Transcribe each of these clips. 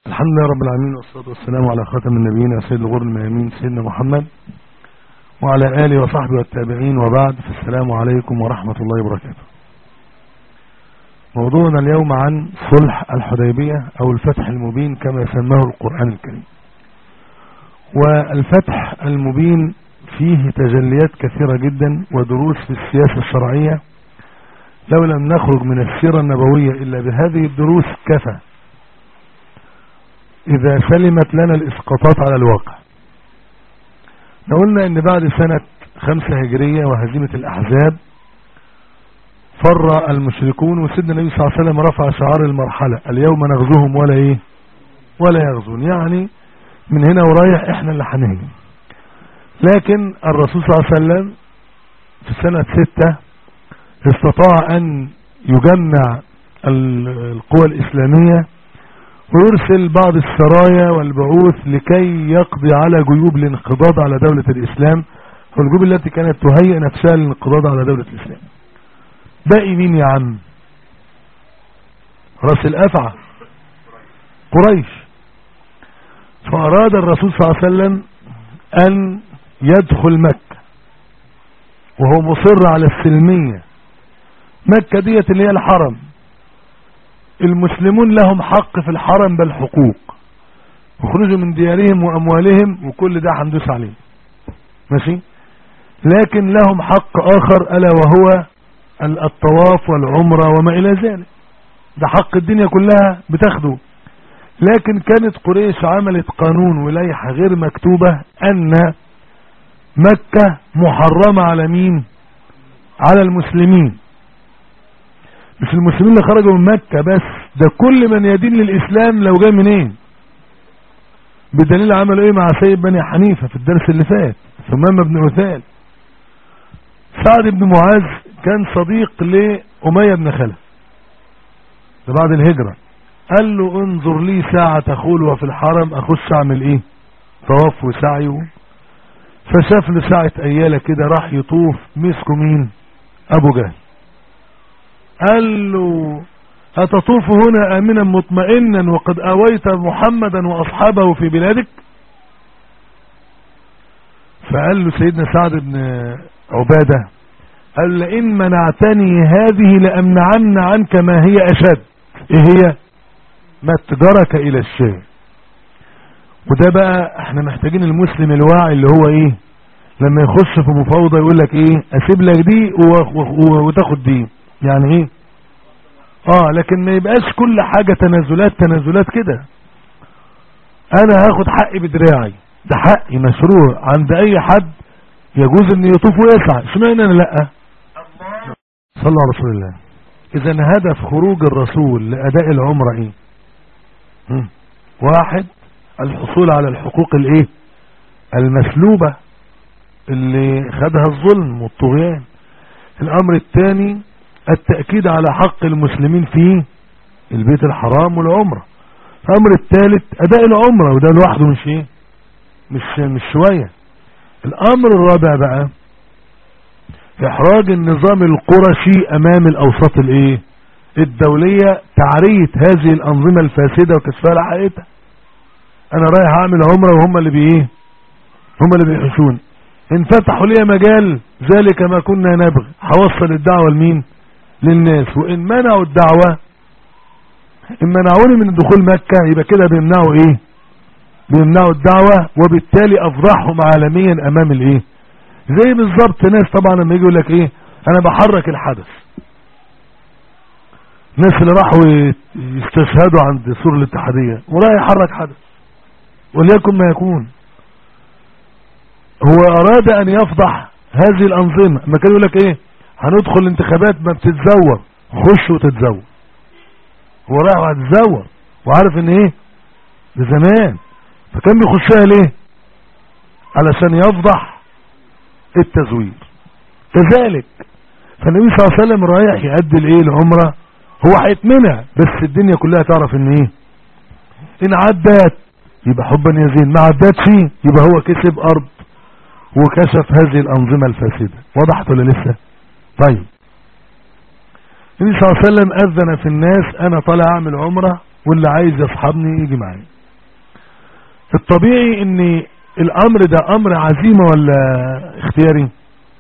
الحمد لله رب العالمين والصلاة والسلام على خاتم النبيين وسيد الغر الميامين سيدنا محمد وعلى آله وصحبه والتابعين وبعد فالسلام عليكم ورحمة الله وبركاته موضوعنا اليوم عن صلح الحديبية أو الفتح المبين كما سماه القرآن الكريم والفتح المبين فيه تجليات كثيرة جدا ودروس في السياسة الشرعية لو لم نخرج من السيرة النبوية إلا بهذه الدروس كفى إذا سلمت لنا الإسقاطات على الواقع قلنا إن بعد سنة خمسة هجرية وهزيمة الأحزاب فر المشركون وسيدنا النبي صلى الله عليه وسلم رفع شعار المرحلة اليوم نغزوهم ولا إيه ولا يغزون يعني من هنا ورايح إحنا اللي هنهجم لكن الرسول صلى الله عليه وسلم في سنة ستة استطاع أن يجمع القوى الإسلامية ويرسل بعض السرايا والبعوث لكي يقضي على جيوب الانقضاض على دولة الإسلام والجيوب التي كانت تهيئ نفسها للانقضاض على دولة الإسلام باقي مين يا عم راس الأفعى قريش فأراد الرسول صلى الله عليه وسلم أن يدخل مكة وهو مصر على السلمية مكة ديت اللي هي الحرم المسلمون لهم حق في الحرم بل حقوق وخرجوا من ديارهم واموالهم وكل ده هندوس عليه ماشي لكن لهم حق اخر الا وهو الطواف والعمرة وما الى ذلك ده حق الدنيا كلها بتاخده لكن كانت قريش عملت قانون ولائحة غير مكتوبة ان مكة محرمة على مين على المسلمين مش المسلمين اللي خرجوا من مكة بس ده كل من يدين للإسلام لو جاي منين بدليل عملوا ايه مع سيد بني حنيفة في الدرس اللي فات ثمامة بن عثال سعد بن معاذ كان صديق لأمية بن خلف ده بعد الهجرة قال له انظر لي ساعة خلوة في الحرم اخش اعمل ايه طواف وسعي فشاف له ساعة ايالة كده راح يطوف مسكوا مين ابو جهل قال له أتطوف هنا آمنا مطمئنا وقد آويت محمدا وأصحابه في بلادك فقال له سيدنا سعد بن عبادة قال لئن منعتني هذه لأمنعن عنك ما هي أشد إيه هي متجرك إلى الشيء وده بقى احنا محتاجين المسلم الواعي اللي هو ايه لما يخش في مفاوضة يقول لك ايه اسيب لك دي وتاخد دي يعني ايه اه لكن ما يبقاش كل حاجة تنازلات تنازلات كده انا هاخد حقي بدراعي ده حقي مشروع عند اي حد يجوز ان يطوف ويسعى اشمعنى انا لا صلى على رسول الله اذا هدف خروج الرسول لاداء العمرة ايه هم. واحد الحصول على الحقوق الايه المسلوبة اللي خدها الظلم والطغيان الامر الثاني التأكيد على حق المسلمين في البيت الحرام والعمرة الامر الثالث اداء العمرة وده لوحده مش ايه مش مش شوية الامر الرابع بقى احراج النظام القرشي امام الاوساط الايه الدولية تعرية هذه الانظمة الفاسدة وكشفها لحقيقتها انا رايح اعمل عمرة وهم اللي بايه هم اللي بيحشون ان فتحوا لي مجال ذلك ما كنا نبغي هوصل الدعوة لمين للناس وان منعوا الدعوة ان منعوني من دخول مكة يبقى كده بيمنعوا ايه بيمنعوا الدعوة وبالتالي افضحهم عالميا امام الايه زي بالظبط ناس طبعا لما يجي يقول لك ايه انا بحرك الحدث الناس اللي راحوا يستشهدوا عند سور الاتحادية وراح يحرك حدث وليكن ما يكون هو اراد ان يفضح هذه الانظمة ما كان يقول لك ايه هندخل الانتخابات ما بتتزور خش وتتزور هو رايح هتتزور وعارف ان ايه ده زمان فكان بيخشها ليه علشان يفضح التزوير كذلك فالنبي صلى الله عليه وسلم رايح يؤدي الايه العمره هو هيتمنع بس الدنيا كلها تعرف ان ايه ان عدت يبقى حبا يزين ما عدتش يبقى هو كسب ارض وكشف هذه الانظمه الفاسده وضحت ولا لسه طيب النبي صلى الله عليه وسلم اذن في الناس انا طالع اعمل عمره واللي عايز يصحبني يجي معايا الطبيعي ان الامر ده امر عزيمة ولا اختياري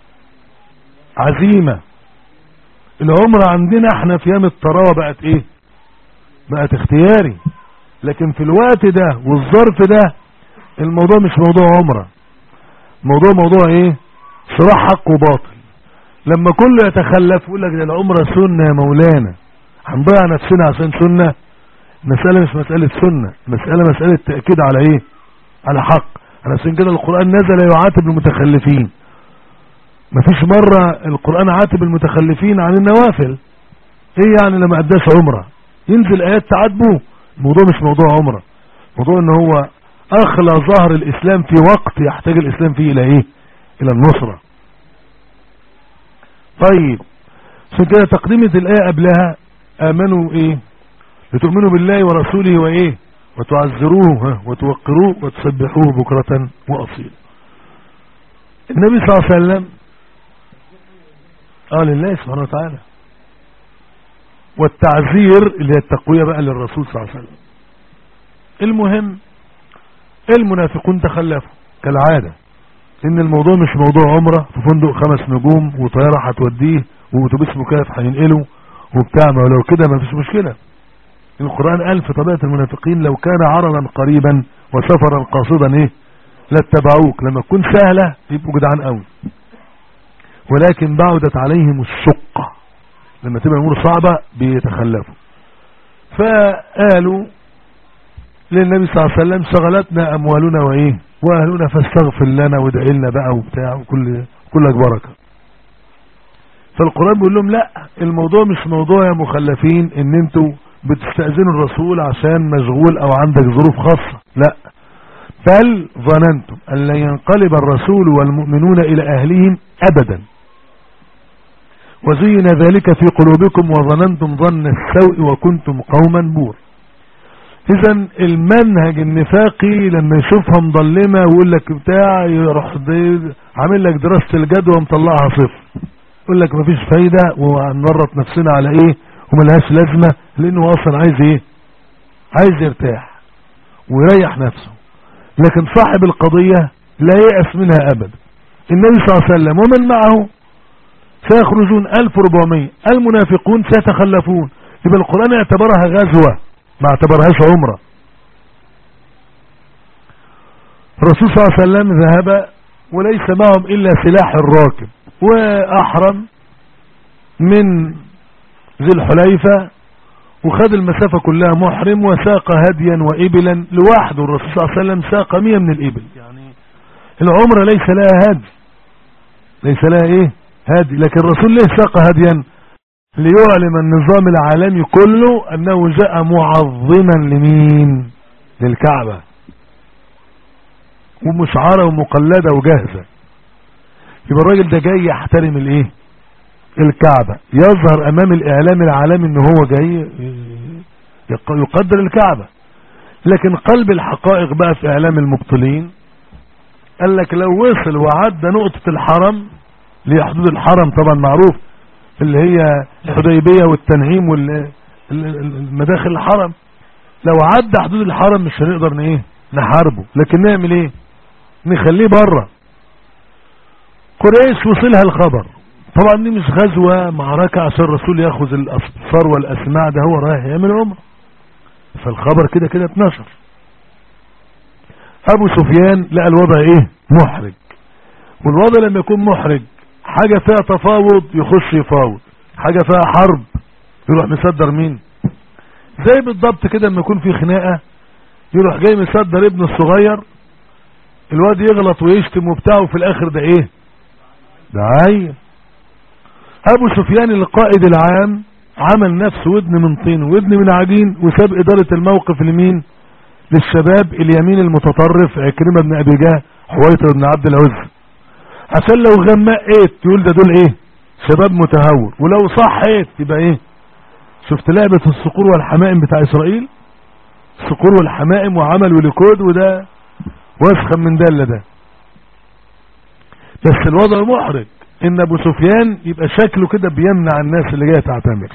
عزيمة العمرة عندنا احنا في يوم الطراوة بقت ايه بقت اختياري لكن في الوقت ده والظرف ده الموضوع مش موضوع عمرة موضوع موضوع ايه صراع حق وباطل لما كله يتخلف يقول لك ده العمرة سنة يا مولانا هنضيع نفسنا عشان سنة مسألة مش مسألة سنة مسألة مسألة تأكيد على ايه على حق عشان كده القرآن نزل يعاتب المتخلفين مفيش مرة القرآن عاتب المتخلفين عن النوافل ايه يعني لما اداش عمرة ينزل ايات تعاتبه الموضوع مش موضوع عمرة موضوع ان هو اخلى ظهر الاسلام في وقت يحتاج الاسلام فيه الى ايه الى النصرة طيب عشان كده تقديمة الايه قبلها امنوا ايه لتؤمنوا بالله ورسوله وايه وتعزروه وتوقروه وتسبحوه بكرة واصيلا النبي صلى الله عليه وسلم قال لله سبحانه وتعالى والتعزير اللي هي التقوية بقى للرسول صلى الله عليه وسلم المهم المنافقون تخلفوا كالعادة ان الموضوع مش موضوع عمرة في فندق خمس نجوم وطيارة هتوديه واتوبيس مكيف هينقله وبتاع ما لو كده ما فيش مشكلة القرآن قال في طبيعة المنافقين لو كان عرضا قريبا وسفرا قاصدا ايه لاتبعوك لما تكون سهلة يبقوا جدعان قوي ولكن بعدت عليهم الشقة لما تبقى الامور صعبة بيتخلفوا فقالوا للنبي صلى الله عليه وسلم شغلتنا اموالنا وايه واهلنا فاستغفر لنا وادعي لنا بقى وبتاع وكل كلك بركه فالقرآن بيقول لهم لا الموضوع مش موضوع يا مخلفين ان انتوا بتستأذنوا الرسول عشان مشغول او عندك ظروف خاصة لا بل ظننتم ان لن ينقلب الرسول والمؤمنون الى اهلهم ابدا وزين ذلك في قلوبكم وظننتم ظن السوء وكنتم قوما بور اذا المنهج النفاقي لما يشوفها مظلمة ويقول لك بتاع يروح عامل لك دراسة الجدوى مطلعها صفر يقول لك مفيش فايدة وهنورط نفسنا على ايه وملهاش لازمة لانه اصلا عايز ايه عايز يرتاح ويريح نفسه لكن صاحب القضية لا يأس منها ابدا النبي صلى الله عليه وسلم ومن معه سيخرجون 1400 المنافقون سيتخلفون يبقى القرآن اعتبرها غزوة ما اعتبرهاش عمرة الرسول صلى الله عليه وسلم ذهب وليس معهم الا سلاح الراكب واحرم من ذي الحليفة وخد المسافة كلها محرم وساق هديا وإبلا لوحده الرسول صلى الله عليه وسلم ساق مية من الإبل يعني العمرة ليس لها هدي ليس لها ايه هدي لكن الرسول ليه ساق هديا ليعلم النظام العالمي كله انه جاء معظما لمين للكعبة ومشعرة ومقلدة وجاهزة يبقى الراجل ده جاي يحترم الايه الكعبة يظهر امام الاعلام العالمي ان هو جاي يقدر الكعبة لكن قلب الحقائق بقى في اعلام المبطلين قال لك لو وصل وعدى نقطة الحرم اللي هي حدود الحرم طبعا معروف اللي هي الحديبية والتنعيم والمداخل الحرم لو عدى حدود الحرم مش هنقدر ايه نحاربه لكن نعمل ايه نخليه بره قريش وصلها الخبر طبعا دي مش غزوة معركة عشان الرسول ياخذ الأصفار والأسماع ده هو رايح يعمل عمره فالخبر كده كده اتنشر أبو سفيان لقى الوضع إيه محرج والوضع لما يكون محرج حاجة فيها تفاوض يخش يفاوض حاجة فيها حرب يروح مصدر مين زي بالضبط كده لما يكون في خناقة يروح جاي مصدر ابنه الصغير الواد يغلط ويشتم وبتاعه في الاخر ده ايه ده عين ابو سفيان القائد العام عمل نفسه ودن من طين ودن من عجين وساب ادارة الموقف لمين للشباب اليمين المتطرف عكرمة بن ابي جاه حويطر بن عبد العز عشان لو غمقت يقول ده دول ايه شباب متهور ولو صحيت يبقى ايه شفت لعبة الصقور والحمائم بتاع اسرائيل الصقور والحمائم وعملوا لكود وده واسخن من ده ده بس الوضع محرج ان ابو سفيان يبقى شكله كده بيمنع الناس اللي جايه تعتمر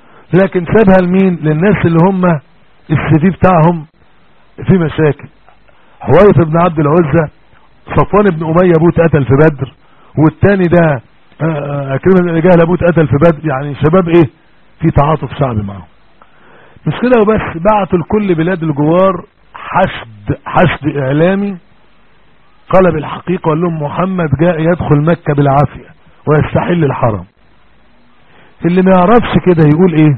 لكن سابها لمين للناس اللي هم السي في بتاعهم في مشاكل حويط بن عبد العزة صفوان بن أمية ابوه اتقتل في بدر والتاني ده أكرمة بن جهل ابوه اتقتل في بدر يعني شباب ايه في تعاطف شعبي معهم مش كده وبس بعتوا لكل بلاد الجوار حشد حشد اعلامي قلب الحقيقة وقال لهم محمد جاء يدخل مكة بالعافية ويستحل الحرم اللي ما يعرفش كده يقول ايه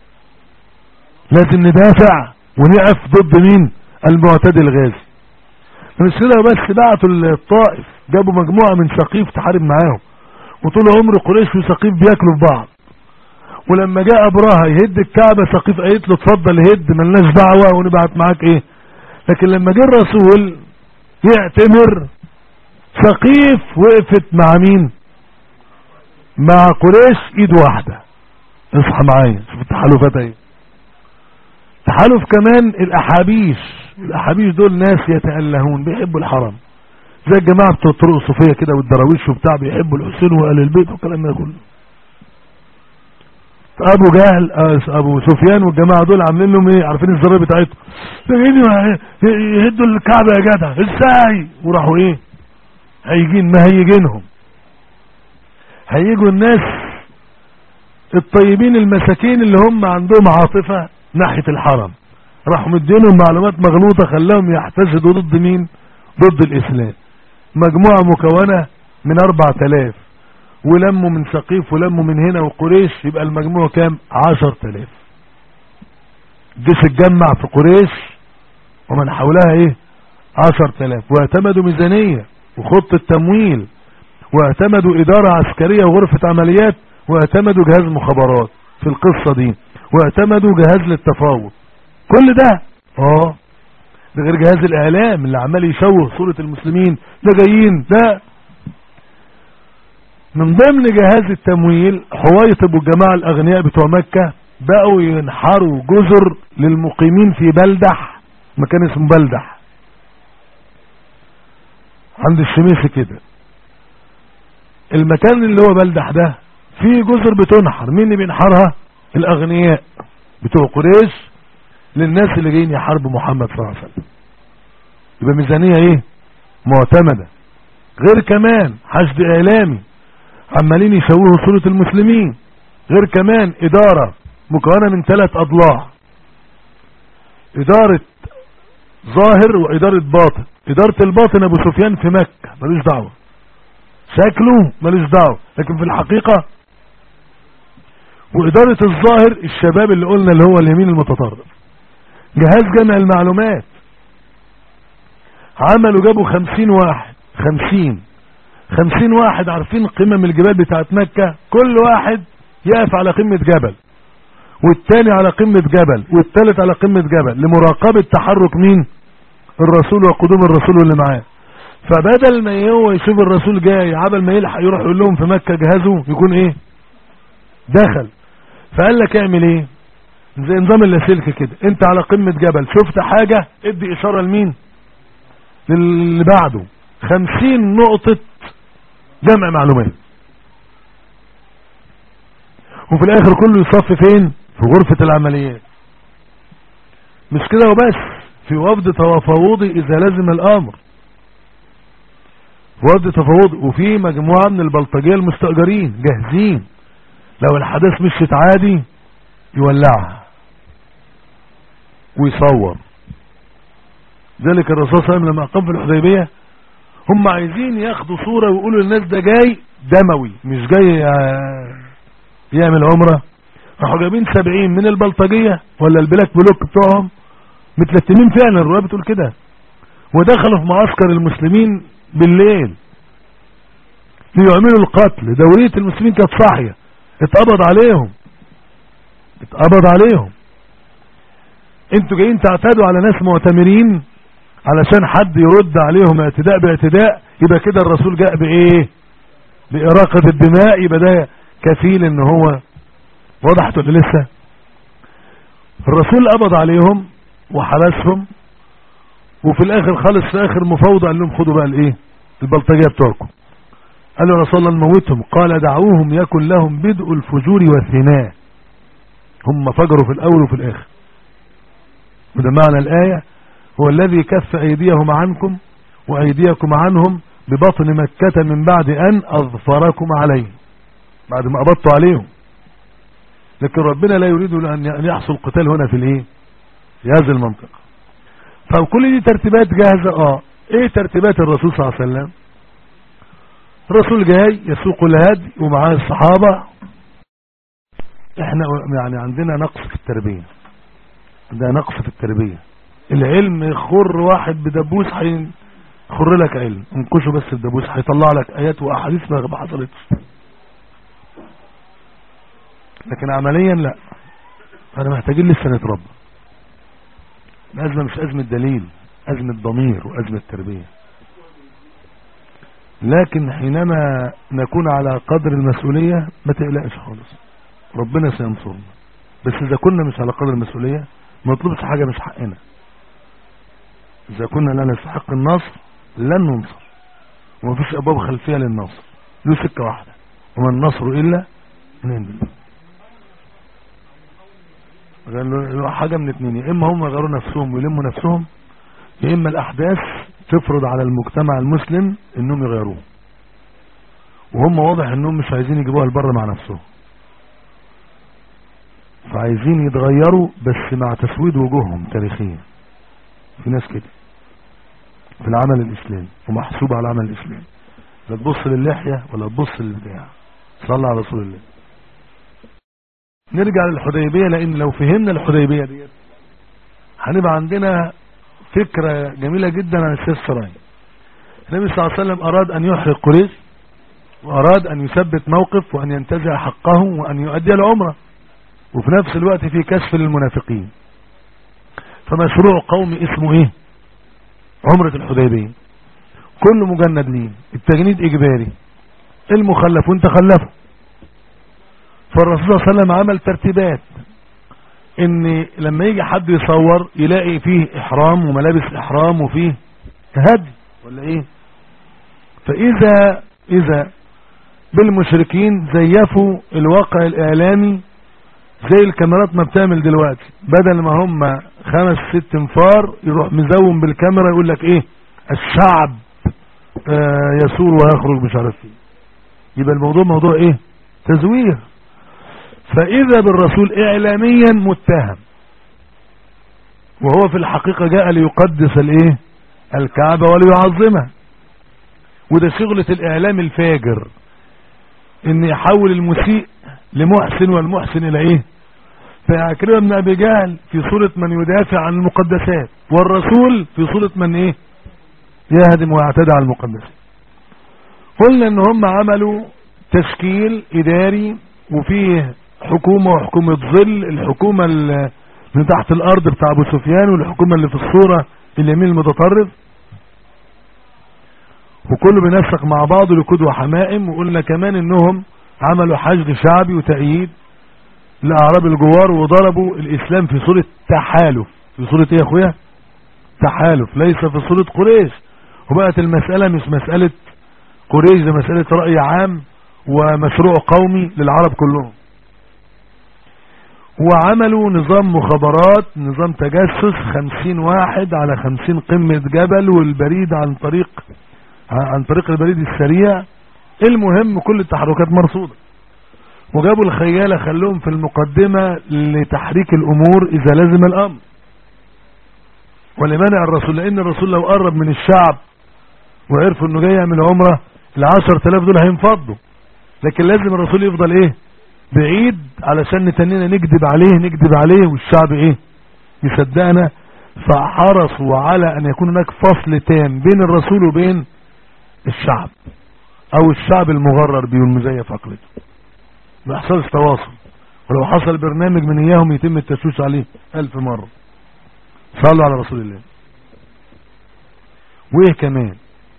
لازم ندافع ونقف ضد مين المعتدي الغازي مش كده بس بعتوا الطائف جابوا مجموعة من سقيف تحارب معاهم وطول عمر قريش وسقيف بياكلوا في بعض ولما جاء ابراهة يهد الكعبة سقيف قالت له اتفضل هد ملناش دعوة ونبعت معاك ايه لكن لما جه الرسول يعتمر سقيف وقفت مع مين مع قريش ايد واحدة اصحى معايا شوف التحالفات ايه تحالف كمان الاحابيش الاحابيش دول ناس يتألهون بيحبوا الحرم زي الجماعة بتوع الطرق الصوفية كده والدراويش وبتاع بيحبوا الحسين وآل البيت والكلام ده كله ابو جهل ابو سفيان والجماعة دول عاملين لهم ايه عارفين الزرار بتاعتهم يهدوا الكعبة يا جدع ازاي وراحوا ايه هيجين ما هيجينهم هيجوا الناس الطيبين المساكين اللي هم عندهم عاطفة ناحية الحرم راحوا مدينهم معلومات مغلوطة خلاهم يحتشدوا ضد مين ضد الاسلام مجموعة مكونة من اربع تلاف ولموا من سقيف ولموا من هنا وقريش يبقى المجموع كام عشر تلاف الجيش اتجمع في قريش ومن حولها ايه عشر تلاف واعتمدوا ميزانية وخطة تمويل واعتمدوا ادارة عسكرية وغرفة عمليات واعتمدوا جهاز مخابرات في القصة دي واعتمدوا جهاز للتفاوض كل ده اه ده غير جهاز الاعلام اللي عمال يشوه صورة المسلمين ده جايين ده من ضمن جهاز التمويل حويطب والجماعة الاغنياء بتوع مكة بقوا ينحروا جزر للمقيمين في بلدح مكان اسمه بلدح عند الشميسي كده المكان اللي هو بلدح ده فيه جزر بتنحر مين اللي بينحرها الاغنياء بتوع قريش للناس اللي جايين يحاربوا محمد صلى الله عليه وسلم يبقى ميزانية ايه معتمدة غير كمان حشد اعلامي عمالين يشوهوا صورة المسلمين غير كمان ادارة مكونة من ثلاث اضلاع ادارة ظاهر وادارة باطن ادارة الباطن ابو سفيان في مكة ملوش دعوة شكله ملوش دعوة لكن في الحقيقة وادارة الظاهر الشباب اللي قلنا اللي هو اليمين المتطرف جهاز جمع المعلومات عملوا جابوا خمسين واحد خمسين خمسين واحد عارفين قمم الجبال بتاعت مكة كل واحد يقف على قمة جبل والتاني على قمة جبل والتالت على قمة جبل لمراقبة تحرك مين الرسول وقدوم الرسول اللي معاه فبدل ما هو يشوف الرسول جاي عبل ما يلحق يروح يقول لهم في مكة جهزوا يكون ايه دخل فقال لك اعمل ايه زي نظام اللاسلكي كده انت على قمة جبل شفت حاجة ادي اشارة لمين للي بعده خمسين نقطة جمع معلومات وفي الاخر كله يصف فين في غرفة العمليات مش كده وبس في وفد تفاوضي اذا لزم الامر وفد تفاوضي وفي مجموعة من البلطجية المستأجرين جاهزين لو الحدث مشيت عادي يولعها ويصور ذلك الرسول صلى الله عليه وسلم لما اقام في الحديبية هم عايزين ياخدوا صورة ويقولوا للناس ده جاي دموي مش جاي يعمل عمرة راحوا جايبين سبعين من البلطجية ولا البلاك بلوك بتوعهم متلتمين فعلا الرواية بتقول كده ودخلوا في معسكر المسلمين بالليل ليعملوا القتل دورية المسلمين كانت صاحية اتقبض عليهم اتقبض عليهم انتوا جايين تعتادوا على ناس معتمرين علشان حد يرد عليهم اعتداء باعتداء يبقى كده الرسول جاء بايه بإراقة الدماء يبقى ده كفيل ان هو وضحت ولا لسه الرسول قبض عليهم وحبسهم وفي الاخر خالص في اخر مفاوضة قال لهم خدوا بقى الايه البلطجية بتوعكم قالوا يا رسول الله نموتهم قال دعوهم يكن لهم بدء الفجور والثناء هم فجروا في الاول وفي الاخر وده معنى الايه هو الذي كف أيديهم عنكم وأيديكم عنهم ببطن مكة من بعد أن أظفركم عليه بعد ما قبضتوا عليهم لكن ربنا لا يريد أن يحصل قتال هنا في الايه في هذه المنطقة فكل دي ترتيبات جاهزة اه ايه ترتيبات الرسول صلى الله عليه وسلم الرسول جاي يسوق الهدي ومعاه الصحابة احنا يعني عندنا نقص في التربية عندنا نقص في التربية العلم يخر واحد بدبوس هيخر لك علم انكشه بس الدبوس هيطلع لك ايات واحاديث ما حصلتش لكن عمليا لا انا محتاجين لسه نتربى الازمة مش ازمة دليل ازمة ضمير وازمة تربية لكن حينما نكون على قدر المسؤولية ما تقلقش خالص ربنا سينصرنا بس اذا كنا مش على قدر المسؤولية ما نطلبش حاجة مش حقنا اذا كنا لا نستحق النصر لن ننصر وما فيش ابواب خلفية للنصر له سكة واحدة وما النصر الا من عند الله حاجة من اتنين يا اما هم يغيروا نفسهم ويلموا نفسهم يا اما الاحداث تفرض على المجتمع المسلم انهم يغيروه وهم واضح انهم مش عايزين يجيبوها لبره مع نفسهم فعايزين يتغيروا بس مع تسويد وجوههم تاريخيا في ناس كده في العمل الاسلامي ومحسوب على العمل الاسلامي لا تبص للحية ولا تبص للبتاع صلى على رسول الله نرجع للحديبية لان لو فهمنا الحديبية ديت هنبقى عندنا فكرة جميلة جدا عن السيد السراي النبي صلى الله عليه وسلم اراد ان يحرق قريش واراد ان يثبت موقف وان ينتزع حقه وان يؤدي العمرة وفي نفس الوقت في كشف للمنافقين فمشروع قومي اسمه ايه عمرة الحديبية كل مجند ليه التجنيد اجباري المخلفون تخلفوا فالرسول صلى الله عليه وسلم عمل ترتيبات ان لما يجي حد يصور يلاقي فيه احرام وملابس احرام وفيه هدي ولا ايه فاذا اذا بالمشركين زيفوا الواقع الاعلامي زي الكاميرات ما بتعمل دلوقتي بدل ما هم خمس ست انفار يروح مزوم بالكاميرا يقول لك ايه الشعب آه يسور ويخرج مش عارف ايه يبقى الموضوع موضوع ايه تزوير فاذا بالرسول اعلاميا متهم وهو في الحقيقة جاء ليقدس الايه الكعبة وليعظمها وده شغلة الاعلام الفاجر ان يحول المسيء لمحسن والمحسن الى ايه فعكرمة بن ابي جهل في صورة من يدافع عن المقدسات والرسول في صورة من ايه يهدم ويعتدى على المقدسات قلنا ان هم عملوا تشكيل اداري وفيه حكومة وحكومة ظل الحكومة اللي تحت الارض بتاع ابو سفيان والحكومة اللي في الصورة اليمين المتطرف وكله بينسق مع بعضه لكود وحمائم وقلنا كمان انهم عملوا حشد شعبي وتأييد لأعراب الجوار وضربوا الإسلام في صورة تحالف في صورة ايه يا اخويا تحالف ليس في صورة قريش وبقت المسألة مش مسألة قريش ده مسألة رأي عام ومشروع قومي للعرب كلهم وعملوا نظام مخابرات نظام تجسس خمسين واحد على خمسين قمة جبل والبريد عن طريق عن طريق البريد السريع المهم كل التحركات مرصودة وجابوا الخيالة خلوهم في المقدمة لتحريك الامور اذا لازم الامر ولمنع الرسول لان الرسول لو قرب من الشعب وعرفوا انه جاي يعمل عمرة العشر تلاف دول هينفضوا لكن لازم الرسول يفضل ايه بعيد علشان نتنينا نكذب عليه نكذب عليه والشعب ايه يصدقنا فحرصوا على ان يكون هناك فصل تام بين الرسول وبين الشعب او الشعب المغرر بيه والمزيف عقلته ما يحصلش تواصل ولو حصل برنامج من اياهم يتم التشويش عليه الف مرة صلوا على رسول الله وايه كمان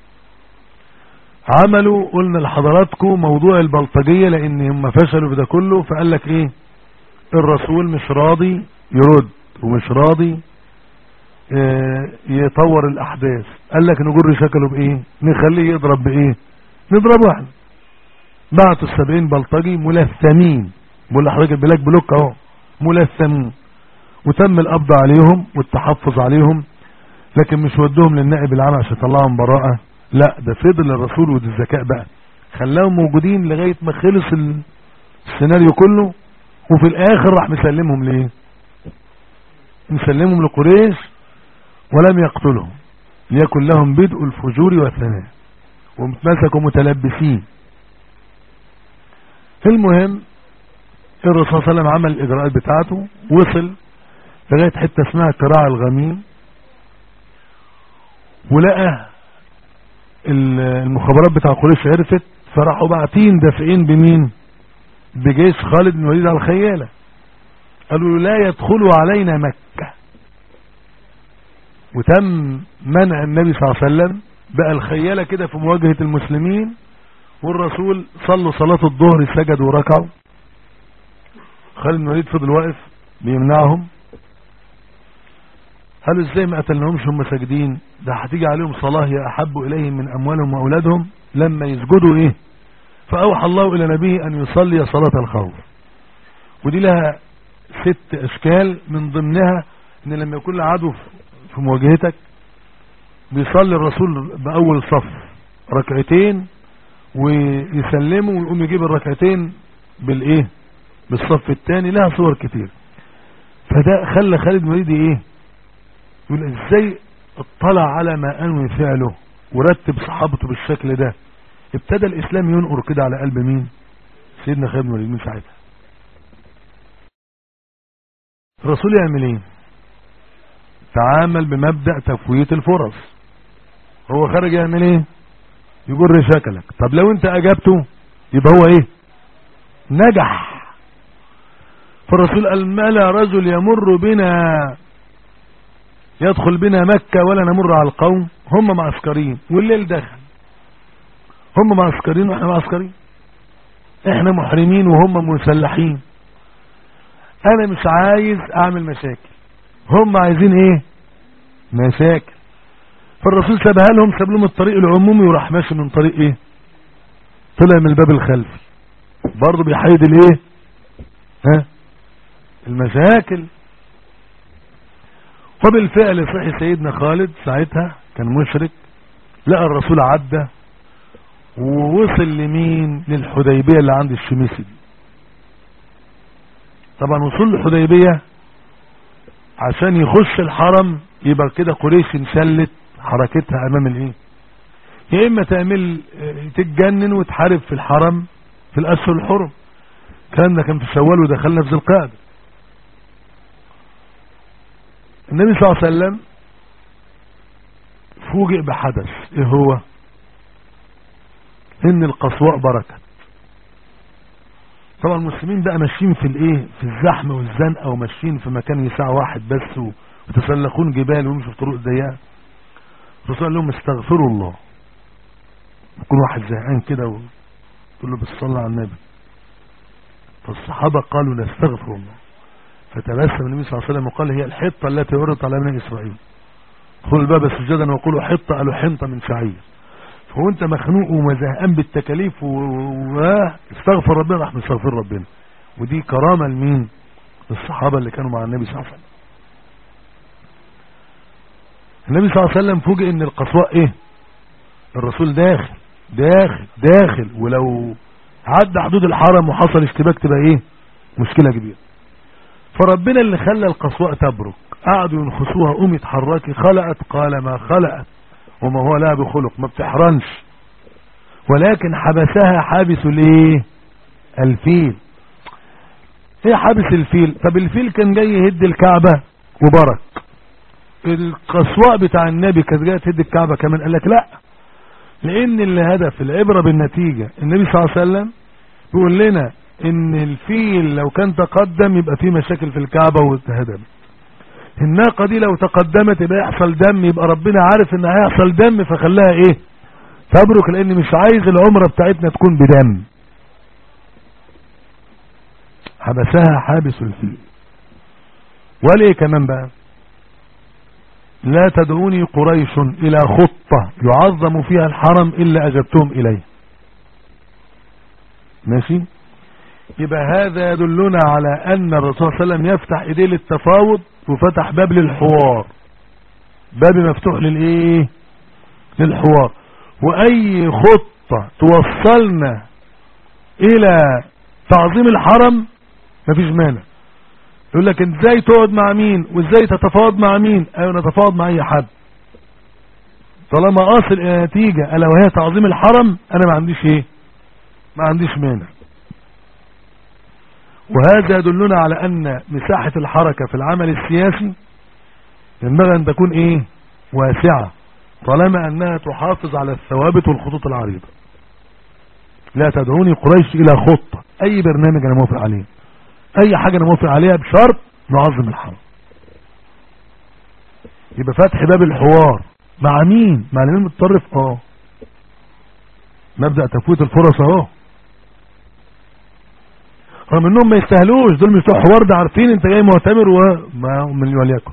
عملوا قلنا لحضراتكم موضوع البلطجية لان هم فشلوا في ده كله فقال لك ايه الرسول مش راضي يرد ومش راضي اه يطور الاحداث قال لك نجر شكله بايه نخليه يضرب بايه نضربه احنا بعتوا السبعين بلطجي ملثمين بقول لحضرتك البلاك بلوك اهو ملثمين وتم القبض عليهم والتحفظ عليهم لكن مش ودوهم للنائب العام عشان يطلعهم براءة لا ده فضل الرسول ودي الذكاء بقى خلاهم موجودين لغاية ما خلص السيناريو كله وفي الاخر راح مسلمهم ليه مسلمهم لقريش ولم يقتلهم ليكن لهم بدء الفجور والثناء ومتمسكوا متلبسين المهم الرسول صلى الله عليه وسلم عمل الاجراءات بتاعته وصل لغاية حتة اسمها قراع الغميم ولقى المخابرات بتاع قريش عرفت فراحوا باعتين دافعين بمين بجيش خالد بن الوليد على الخيالة قالوا له لا يدخلوا علينا مكة وتم منع النبي صلى الله عليه وسلم بقى الخيالة كده في مواجهة المسلمين والرسول صلوا صلاة الظهر سجدوا وركعوا خالد بن الوليد فضل واقف بيمنعهم قالوا ازاي ما قتلناهمش هم ساجدين ده هتيجي عليهم صلاة هي احب اليهم من اموالهم واولادهم لما يسجدوا ايه فاوحى الله الى نبيه ان يصلي صلاة الخوف ودي لها ست اشكال من ضمنها ان لما يكون العدو في مواجهتك بيصلي الرسول باول صف ركعتين ويسلموا ويقوم يجيب الركعتين بالايه بالصف الثاني لها صور كتير فده خلى خالد بن الوليد ايه يقول ازاي اطلع على ما انوي فعله ورتب صحابته بالشكل ده ابتدى الاسلام ينقر كده على قلب مين سيدنا خالد بن الوليد من ساعتها الرسول يعمل ايه تعامل بمبدأ تفوية الفرص هو خارج يعمل ايه يجر شكلك طب لو انت اجابته يبقى هو ايه نجح فالرسول قال ما لا رجل يمر بنا يدخل بنا مكة ولا نمر على القوم هم معسكرين والليل دخل هم معسكرين واحنا معسكرين احنا محرمين وهم مسلحين انا مش عايز اعمل مشاكل هم عايزين ايه مشاكل فالرسول سابها لهم ساب لهم الطريق العمومي وراح ماشي من طريق ايه طلع من الباب الخلفي برضه بيحيد الايه ها المشاكل وبالفعل صحي سيدنا خالد ساعتها كان مشرك لقى الرسول عدى ووصل لمين للحديبية اللي عند الشميسي دي طبعا وصول الحديبية عشان يخش الحرم يبقى كده قريش انشلت حركتها امام الايه يا اما تعمل تتجنن وتحارب في الحرم في الاشهر الحرم كان ده كان في شوال ودخلنا في ذي القعده النبي صلى الله عليه وسلم فوجئ بحدث ايه هو ان القصواء بركت طبعا المسلمين بقى ماشيين في الايه في الزحمه والزنقه وماشيين في مكان يساع واحد بس وتسلقون جبال ويمشوا في طرق ضيقه الرسول قال لهم استغفروا الله يكون واحد زهقان كده وتقول له بالصلاة على النبي فالصحابة قالوا نستغفر الله فتبسم النبي صلى الله عليه وسلم وقال هي الحطة التي عرضت على بني إسرائيل ادخلوا الباب سجدا وقولوا حطة قالوا حنطة من شعير فهو انت مخنوق ومزهقان بالتكاليف واستغفر ربنا راح نستغفر ربنا ودي كرامة لمين الصحابة اللي كانوا مع النبي صلى الله عليه وسلم النبي صلى الله عليه وسلم فوجئ ان القصواء ايه الرسول داخل داخل داخل ولو عدى حدود الحرم وحصل اشتباك تبقى ايه مشكلة كبيرة فربنا اللي خلى القصواء تبرك قعدوا ينخسوها قوم يتحركي خلقت قال ما خلقت وما هو لها بخلق ما بتحرنش ولكن حبسها حابس الايه الفيل ايه حابس الفيل طب الفيل كان جاي يهد الكعبة وبرك القصواء بتاع النبي كانت جايه تهد الكعبة كمان قال لك لا لان الهدف العبرة بالنتيجة النبي صلى الله عليه وسلم بيقول لنا ان الفيل لو كان تقدم يبقى فيه مشاكل في الكعبة واتهدم الناقة دي لو تقدمت يبقى يحصل دم يبقى ربنا عارف ان هيحصل دم فخلاها ايه تبرك لان مش عايز العمرة بتاعتنا تكون بدم حبسها حابس الفيل وليه كمان بقى لا تدعوني قريش الى خطة يعظم فيها الحرم الا اجبتهم اليه ماشي يبقى هذا يدلنا على ان الرسول صلى الله عليه وسلم يفتح ايديه للتفاوض وفتح باب للحوار باب مفتوح للايه للحوار واي خطة توصلنا الى تعظيم الحرم مفيش مانع يقول لك ازاي تقعد مع مين وازاي تتفاوض مع مين ايوه نتفاوض مع اي حد طالما اصل الى نتيجة الا وهي تعظيم الحرم انا ما عنديش ايه ما عنديش مانع وهذا يدلنا على ان مساحة الحركة في العمل السياسي ينبغي ان تكون ايه واسعة طالما انها تحافظ على الثوابت والخطوط العريضة لا تدعوني قريش الى خطة اي برنامج انا موافق عليه اي حاجة انا موافق عليها بشرط نعظم الحرم يبقى فتح باب الحوار مع مين مع الامام المتطرف اه مبدأ تفويت الفرص اهو رغم انهم ما يستاهلوش دول مش بتوع حوار ده عارفين انت جاي معتمر وما من وليكن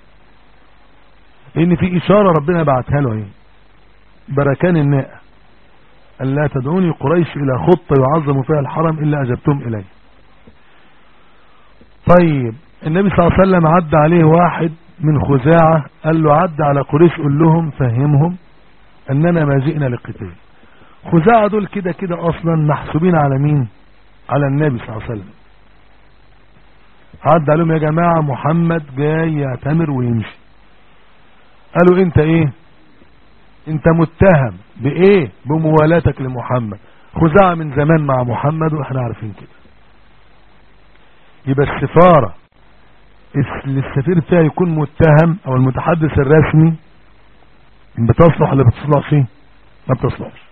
لان في اشارة ربنا بعتها له ايه بركان الناء الا تدعوني قريش الى خطة يعظم فيها الحرم الا اجبتم اليه طيب النبي صلى الله عليه وسلم عد عليه واحد من خزاعة قال له عد على قريش قول لهم فهمهم اننا ما جئنا للقتال خزاعة دول كده كده اصلا محسوبين على مين على النبي صلى الله عليه وسلم عد عليهم يا جماعة محمد جاي يعتمر ويمشي قالوا انت ايه انت متهم بايه بموالاتك لمحمد خزاعة من زمان مع محمد واحنا عارفين كده يبقى السفارة اللي السفير فيها يكون متهم او المتحدث الرسمي بتصلح ولا بتصلحش ما بتصلحش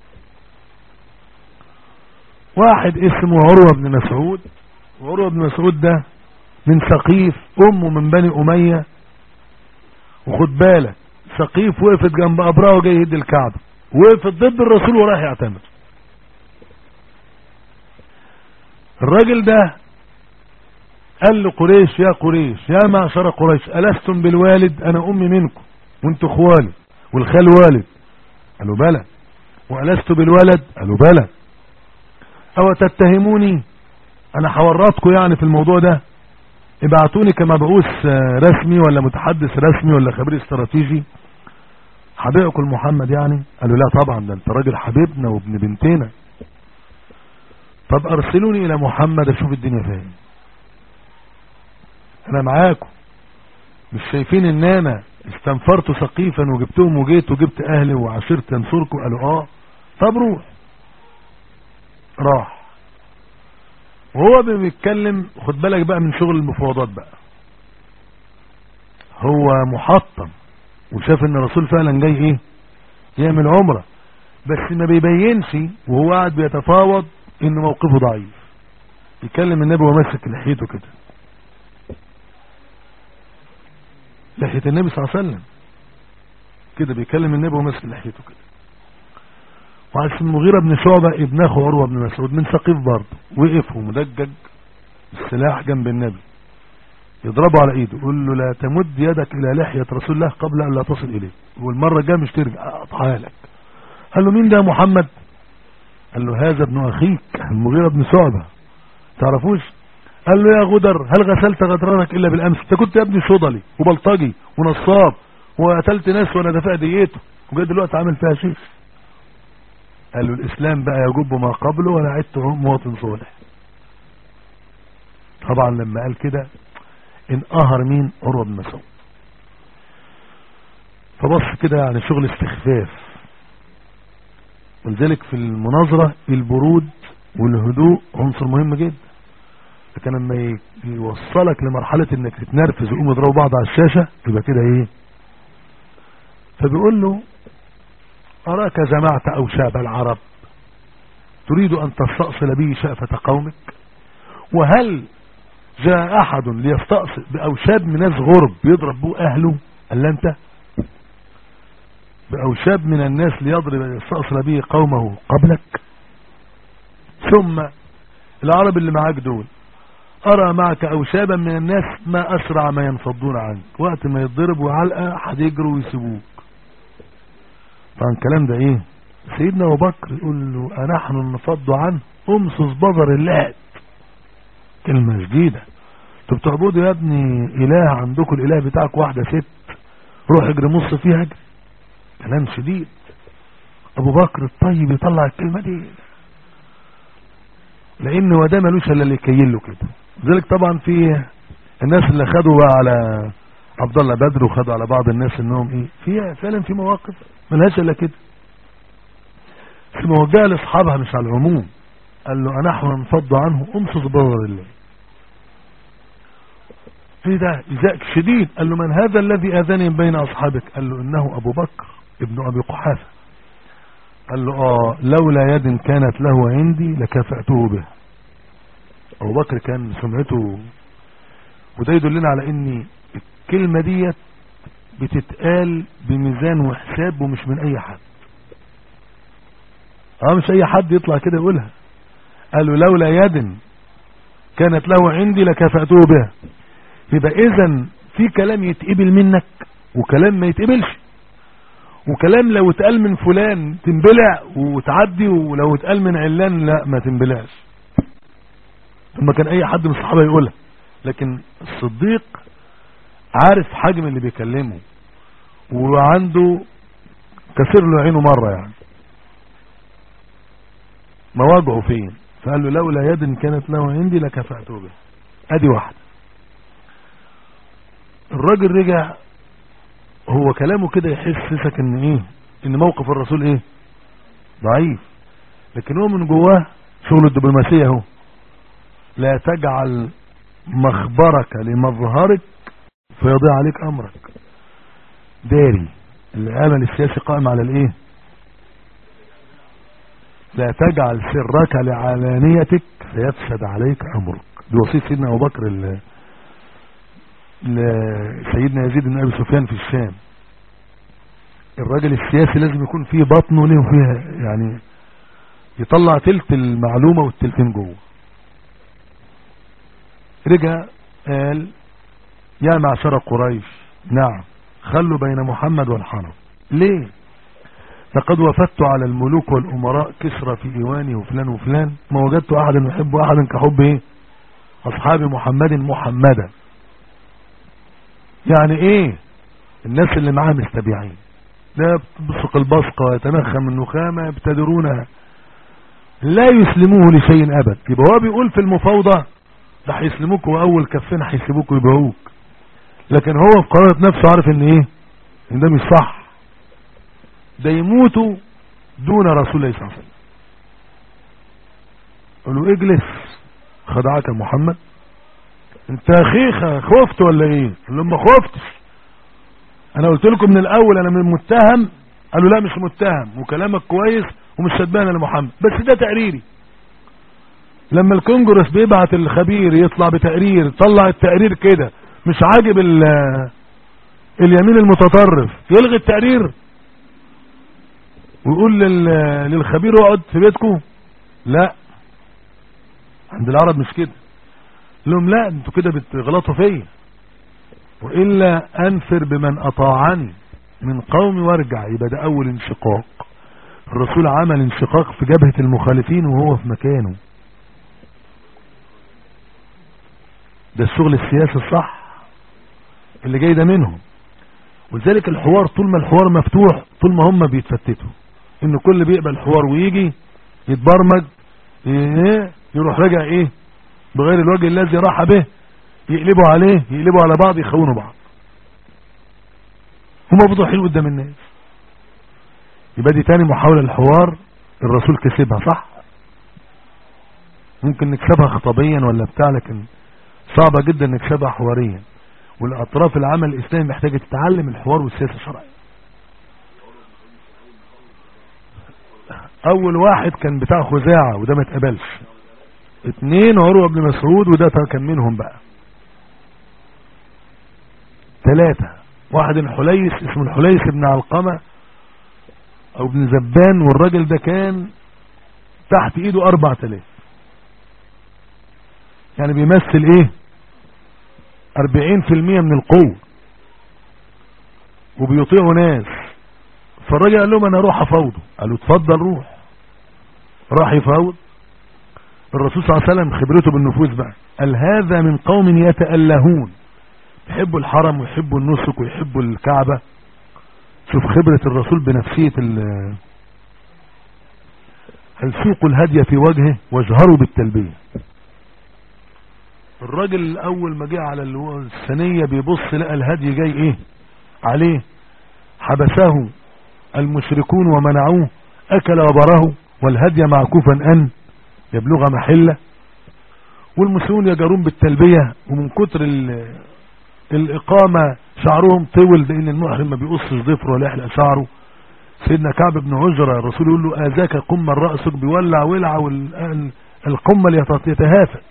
واحد اسمه عروة بن مسعود وعروة بن مسعود ده من سقيف امه من بني امية وخد بالك سقيف وقفت جنب ابراه وجاي يهد الكعبة وقفت ضد الرسول وراح يعتمر الراجل ده قال لقريش يا قريش يا معشر قريش ألستم بالوالد أنا أمي منكم وانتوا اخوالي والخال والد قالوا بلى وألست بالولد قالوا بلى أو تتهموني أنا حوراتكم يعني في الموضوع ده ابعتوني كمبعوث رسمي ولا متحدث رسمي ولا خبير استراتيجي حبيبكم محمد يعني قالوا لا طبعا ده انت راجل حبيبنا وابن بنتنا طب ارسلوني الى محمد اشوف الدنيا فين انا معاكم مش شايفين ان انا استنفرت سقيفا وجبتهم وجيت وجبت اهلي وعشرت ينصركم قالوا اه طب روح راح وهو بيتكلم خد بالك بقى من شغل المفاوضات بقى هو محطم وشاف ان الرسول فعلا جاي ايه يعمل عمره بس ما بيبينش وهو قاعد بيتفاوض ان موقفه ضعيف يكلم النبي وماسك لحيته كده لحية النبي صلى الله عليه وسلم كده بيكلم النبي وماسك لحيته كده وعلى اسم المغيرة بن شعبة ابن اخو عروة بن مسعود من سقيف برضه وقف ومدجج السلاح جنب النبي يضربه على ايده يقول له لا تمد يدك الى لحية رسول الله قبل ان لا تصل اليه والمرة الجايه مش ترجع اقطعها لك قال له مين ده يا محمد قال له هذا ابن اخيك المغيرة بن شعبة تعرفوش قال له يا غدر هل غسلت غدرانك الا بالامس انت كنت يا ابني صدلي وبلطجي ونصاب وقتلت ناس وانا دافع ديته وجاي دلوقتي عامل فيها شيخ قال له الاسلام بقى يجب ما قبله وانا عدت مواطن صالح طبعا لما قال كده انقهر مين عروه بن مسعود فبص كده يعني شغل استخفاف ولذلك في المناظرة البرود والهدوء عنصر مهم جدا لكن لما يوصلك لمرحلة انك تتنرفز ويقوموا يضربوا بعض على الشاشة يبقى كده ايه فبيقول له اراك جمعت اوشاب العرب تريد ان تستأصل به شأفة قومك وهل جاء احد ليستأصل باوشاب من ناس غرب يضرب به اهله قال انت باوشاب من الناس ليضرب يستأصل به قومه قبلك ثم العرب اللي معاك دول أرى معك أوشابا من الناس ما أسرع ما ينفضون عنك وقت ما يتضربوا علقة هتجروا ويسيبوك طبعا الكلام ده ايه سيدنا أبو بكر يقول له أنحن نفض عنه أمسس بظر اللات كلمة جديدة انتوا بتعبدوا يا ابني إله عندكم الإله بتاعك واحدة ست روح اجري مص فيها اجري كلام شديد ابو بكر الطيب يطلع الكلمة دي لان هو ده ملوش الا اللي يكيل له كده لذلك طبعا في الناس اللي خدوا بقى على عبد الله بدر وخدوا على بعض الناس انهم ايه في فعلا في مواقف ملهاش الا كده في موجهه لاصحابها مش على العموم قال له انحن ننفض عنه امصص بظر الله في ده إزاء شديد قال له من هذا الذي اذاني بين اصحابك قال له انه ابو بكر ابن ابي قحافه قال له اه لولا يد كانت له عندي لكافأته به ابو بكر كان سمعته وده يدلنا على ان الكلمة ديت بتتقال بميزان وحساب ومش من اي حد اه مش اي حد يطلع كده يقولها قالوا لولا يد كانت له عندي لكافأته بها يبقى اذا في كلام يتقبل منك وكلام ما يتقبلش وكلام لو اتقال من فلان تنبلع وتعدي ولو اتقال من علان لا ما تنبلعش ثم كان اي حد من الصحابة يقولها لكن الصديق عارف حجم اللي بيكلمه وعنده كسر له عينه مرة يعني مواجهه فين فقال له لولا يد كانت له عندي لكفأته به ادي واحدة الراجل رجع هو كلامه كده يحسسك ان ايه ان موقف الرسول ايه ضعيف لكن هو من جواه شغل الدبلوماسية اهو لا تجعل مخبرك لمظهرك فيضيع عليك امرك داري العمل السياسي قائم على الايه لا تجعل سرك لعلانيتك فيفسد عليك امرك دي وصيه سيدنا ابو بكر ل... لسيدنا يزيد بن ابي سفيان في الشام الراجل السياسي لازم يكون فيه بطنه له فيها يعني يطلع تلت المعلومة والتلتين جوه رجع قال يا معشر قريش نعم خلوا بين محمد والحرم ليه لقد وفدت على الملوك والامراء كسرى في ايواني وفلان وفلان ما وجدت احدا يحب احدا كحب ايه اصحاب محمد محمدا يعني ايه الناس اللي معاه مستبيعين لا بصق البصقة ويتنخم النخامة يبتدرونها لا يسلموه لشيء ابد يبقى هو بيقول في المفاوضة ده هيسلموك واول كفين هيسيبوك ويبيعوك لكن هو في قرارة نفسه عارف ان ايه ان ده مش صح ده يموتوا دون رسول الله صلى الله عليه وسلم قالوا اجلس خدعك محمد انت يا خيخة خفت ولا ايه قال لهم ما خفتش انا قلت لكم من الاول انا من متهم قالوا لا مش متهم وكلامك كويس ومش شدبان لمحمد بس ده تقريري لما الكونجرس بيبعت الخبير يطلع بتقرير طلع التقرير كده مش عاجب اليمين المتطرف يلغي التقرير ويقول للخبير اقعد في بيتكم لا عند العرب مش كده لهم لا انتوا كده بتغلطوا فيا وإلا أنفر بمن أطاعني من قومي وارجع يبقى ده أول انشقاق الرسول عمل انشقاق في جبهة المخالفين وهو في مكانه ده الشغل السياسي الصح اللي جاي ده منهم ولذلك الحوار طول ما الحوار مفتوح طول ما هم بيتفتتوا ان كل بيقبل الحوار ويجي يتبرمج ايه يروح راجع ايه بغير الوجه الذي راح به يقلبوا عليه يقلبوا على بعض يخونوا بعض هم فضوحين قدام الناس يبقى دي تاني محاولة الحوار الرسول كسبها صح ممكن نكسبها خطابيا ولا بتاع لكن صعبة جدا نكسبها حواريا والاطراف العمل الاسلامي محتاجة تتعلم الحوار والسياسة الشرعية اول واحد كان بتاع خزاعة وده ما اتقبلش اتنين عروة بن مسعود وده كان منهم بقى ثلاثة واحد الحليس اسمه الحليس بن علقمة او ابن زبان والراجل ده كان تحت ايده اربع تلاف يعني بيمثل ايه اربعين في المية من القوة وبيطيعوا ناس فالراجل قال لهم انا اروح افوضه قالوا اتفضل روح راح يفوض الرسول صلى الله عليه وسلم خبرته بالنفوس بقى قال هذا من قوم يتألهون يحبوا الحرم ويحبوا النسك ويحبوا الكعبة شوف خبرة الرسول بنفسية ال هل سوقوا الهدي في وجهه واجهروا بالتلبية الراجل اول ما جه على الثانية بيبص لقى الهدي جاي ايه عليه حبسه المشركون ومنعوه اكل وبره والهدي معكوفا ان يبلغ محله والمسلمون يجرون بالتلبية ومن كتر الإقامة شعرهم طول لأن المحرم ما بيقصش ضفره ولا يحلق شعره سيدنا كعب بن عجرة الرسول يقول له آذاك قمة رأسك بيولع ولع والقمة يتهافت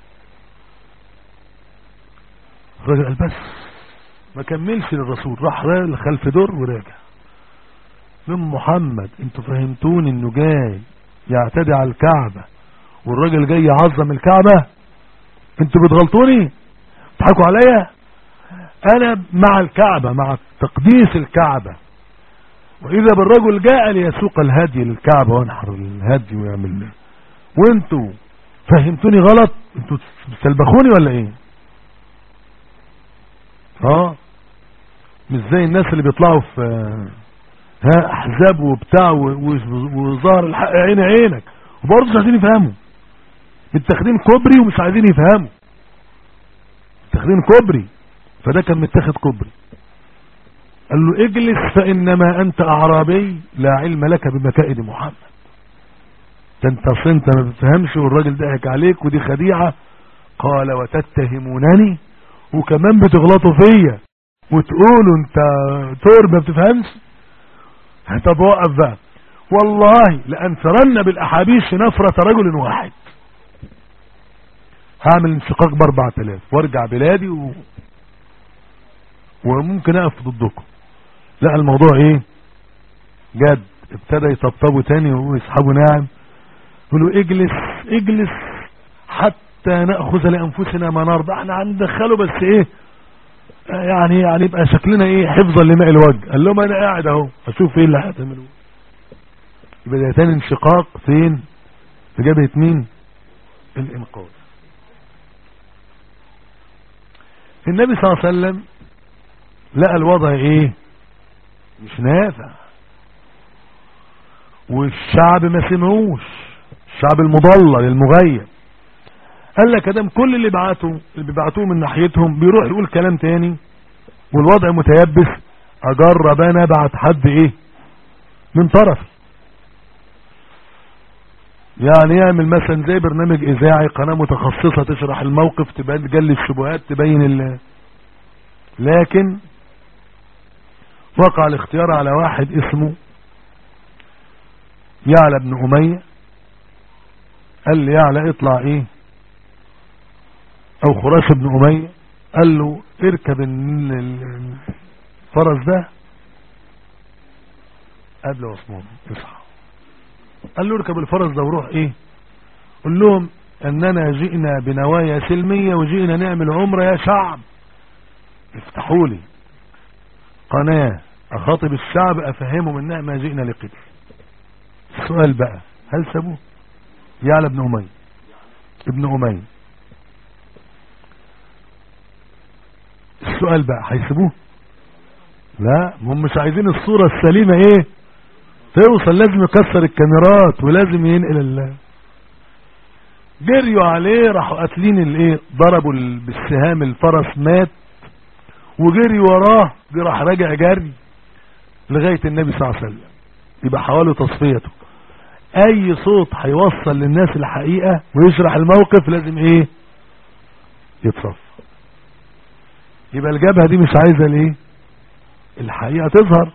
الراجل قال بس ما كملش للرسول راح خلف دور وراجع من محمد انتوا فهمتوني انه جاي يعتدي على الكعبة والراجل جاي يعظم الكعبة انتوا بتغلطوني تضحكوا عليا انا مع الكعبة مع تقديس الكعبة واذا بالرجل جاء ليسوق الهدي للكعبة وينحر الهدي ويعمل وانتوا فهمتوني غلط انتوا بتسلبخوني ولا ايه اه مش زي الناس اللي بيطلعوا في ها احزاب وبتاع وظهر الحق عين عينك وبرضه مش عايزين يفهموا متاخدين كوبري ومش عايزين يفهموا متاخدين كوبري فده كان متاخد كوبري قال له اجلس فانما انت اعرابي لا علم لك بمكائد محمد ده انت اصل انت ما بتفهمش والراجل ضحك عليك ودي خديعه قال وتتهمونني وكمان بتغلطوا فيا وتقولوا انت تور ما بتفهمش طب وقف بقى والله لانفرن بالاحابيش نفرة رجل واحد هعمل انشقاق باربع تلاف وارجع بلادي و... وممكن اقف ضدكم لا الموضوع ايه جد ابتدى يطبطبوا تاني ويسحبوا ناعم يقولوا اجلس اجلس حتى نأخذ لأنفسنا ما نرضى احنا هندخله بس ايه يعني يعني يبقى شكلنا ايه حفظا لماء الوجه قال لهم انا قاعد اهو اشوف ايه اللي هتعملوه يبقى ده تاني انشقاق فين في جبهة مين الانقاذ النبي صلى الله عليه وسلم لقى الوضع ايه مش نافع والشعب ما سمعوش الشعب المضلل المغيب قال لك ادام كل اللي بعتوا اللي بيبعتوه من ناحيتهم بيروح يقول كلام تاني والوضع متيبس اجرب انا ابعت حد ايه من طرفي يعني يعمل مثلا زي برنامج اذاعي قناة متخصصة تشرح الموقف تبين تجلي الشبهات تبين ال لكن وقع الاختيار على واحد اسمه يعلى بن أمية قال لي يعلى اطلع ايه او خراش بن أمية قال له اركب الفرس ده قبل عثمان اصحى قال له اركب الفرس ده وروح ايه قل لهم اننا جئنا بنوايا سلمية وجئنا نعمل عمرة يا شعب افتحوا لي قناة اخاطب الشعب افهمهم انها ما جئنا لقتل السؤال بقى هل سابوه يعلى ابن امي ابن امي السؤال بقى هيسيبوه لا هم مش عايزين الصورة السليمة ايه توصل لازم يكسر الكاميرات ولازم ينقل ال جريوا عليه راحوا قاتلين الايه ضربوا بالسهام الفرس مات وجري وراه دي راح راجع جري لغاية النبي صلى الله عليه وسلم يبقى حوالي تصفيته اي صوت هيوصل للناس الحقيقة ويشرح الموقف لازم ايه يتصف يبقى الجبهة دي مش عايزة الايه الحقيقة تظهر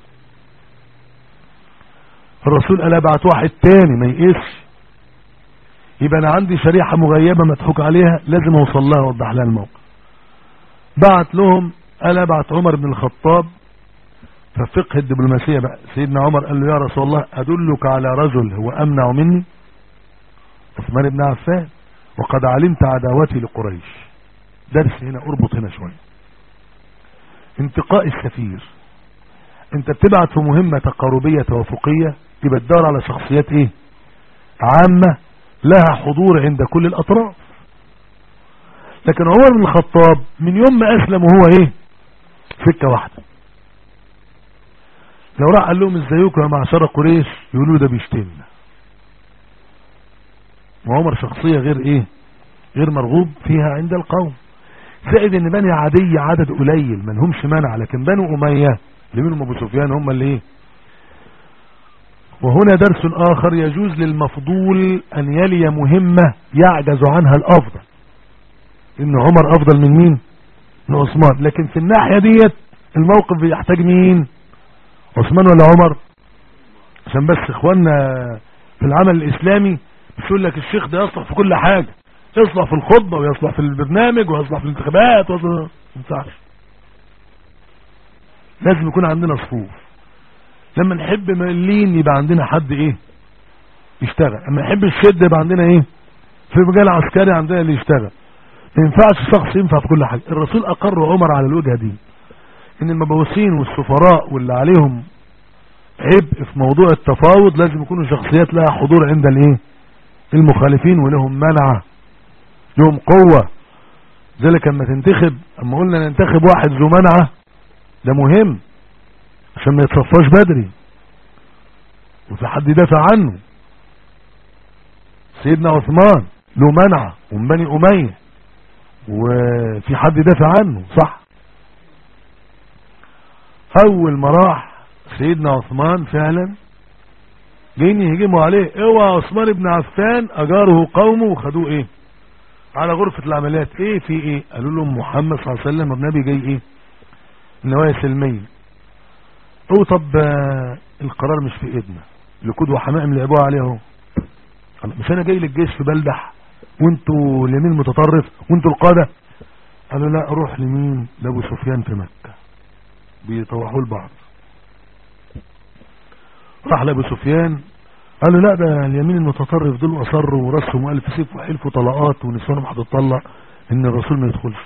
الرسول قال ابعت واحد تاني ما يقيسش يبقى انا عندي شريحة مغيبة مضحوك عليها لازم اوصل لها واوضح لها الموقف بعت لهم قال ابعت عمر بن الخطاب ففقه الدبلوماسية بقى سيدنا عمر قال له يا رسول الله ادلك على رجل هو امنع مني عثمان بن عفان وقد علمت عداوتي لقريش درس هنا اربط هنا شوية انتقاء السفير انت بتبعت في مهمة تقاربية توافقية يبقى تدور على شخصيات ايه عامة لها حضور عند كل الاطراف لكن عمر بن الخطاب من يوم ما اسلم وهو ايه سكة واحدة لو راح قال لهم ازيكم يا معشر قريش يقولوا ده بيشتمنا وعمر شخصية غير ايه غير مرغوب فيها عند القوم زائد ان بني عدي عدد قليل ما لهمش منع لكن بنو امية اللي منهم ابو سفيان هم اللي ايه وهنا درس اخر يجوز للمفضول ان يلي مهمة يعجز عنها الافضل ان عمر افضل من مين من عثمان لكن في الناحية ديت الموقف بيحتاج مين عثمان ولا عمر عشان بس اخواننا في العمل الاسلامي مش يقول لك الشيخ ده يصلح في كل حاجة يصلح في الخطبة ويصلح في البرنامج ويصلح في الانتخابات ويصلح ما لازم يكون عندنا صفوف لما نحب ملين يبقى عندنا حد ايه يشتغل اما نحب الشد يبقى عندنا ايه في مجال عسكري عندنا اللي يشتغل ما ينفعش شخص ينفع في كل حاجة الرسول اقر عمر على الوجهة دي ان المبوسين والسفراء واللي عليهم عبء في موضوع التفاوض لازم يكونوا شخصيات لها حضور عند الايه المخالفين ولهم منعة لهم قوة ذلك اما تنتخب اما قلنا ننتخب واحد ذو منعة ده مهم عشان ما يتصفاش بدري وفي حد يدافع عنه سيدنا عثمان له منعة ومن بني أمية وفي حد يدافع عنه صح اول ما راح سيدنا عثمان فعلا جايين يهجموا عليه اوعى عثمان بن عفان اجاره قومه وخدوه ايه على غرفة العمليات ايه في ايه قالوا لهم محمد صلى الله عليه وسلم النبي جاي ايه النوايا سلمية او طب آه القرار مش في ايدنا لكود وحمائم لعبوها عليه اهو مش انا جاي للجيش في بلدح وانتوا اليمين المتطرف وانتوا القادة قالوا لا روح لمين لابو سفيان في مكة بيطوحوا لبعض راح لابو سفيان قال له لا ده اليمين المتطرف دول اصروا ورسموا الف سيف وحلفوا طلقات ونسوانهم هتطلق ان الرسول ما يدخلش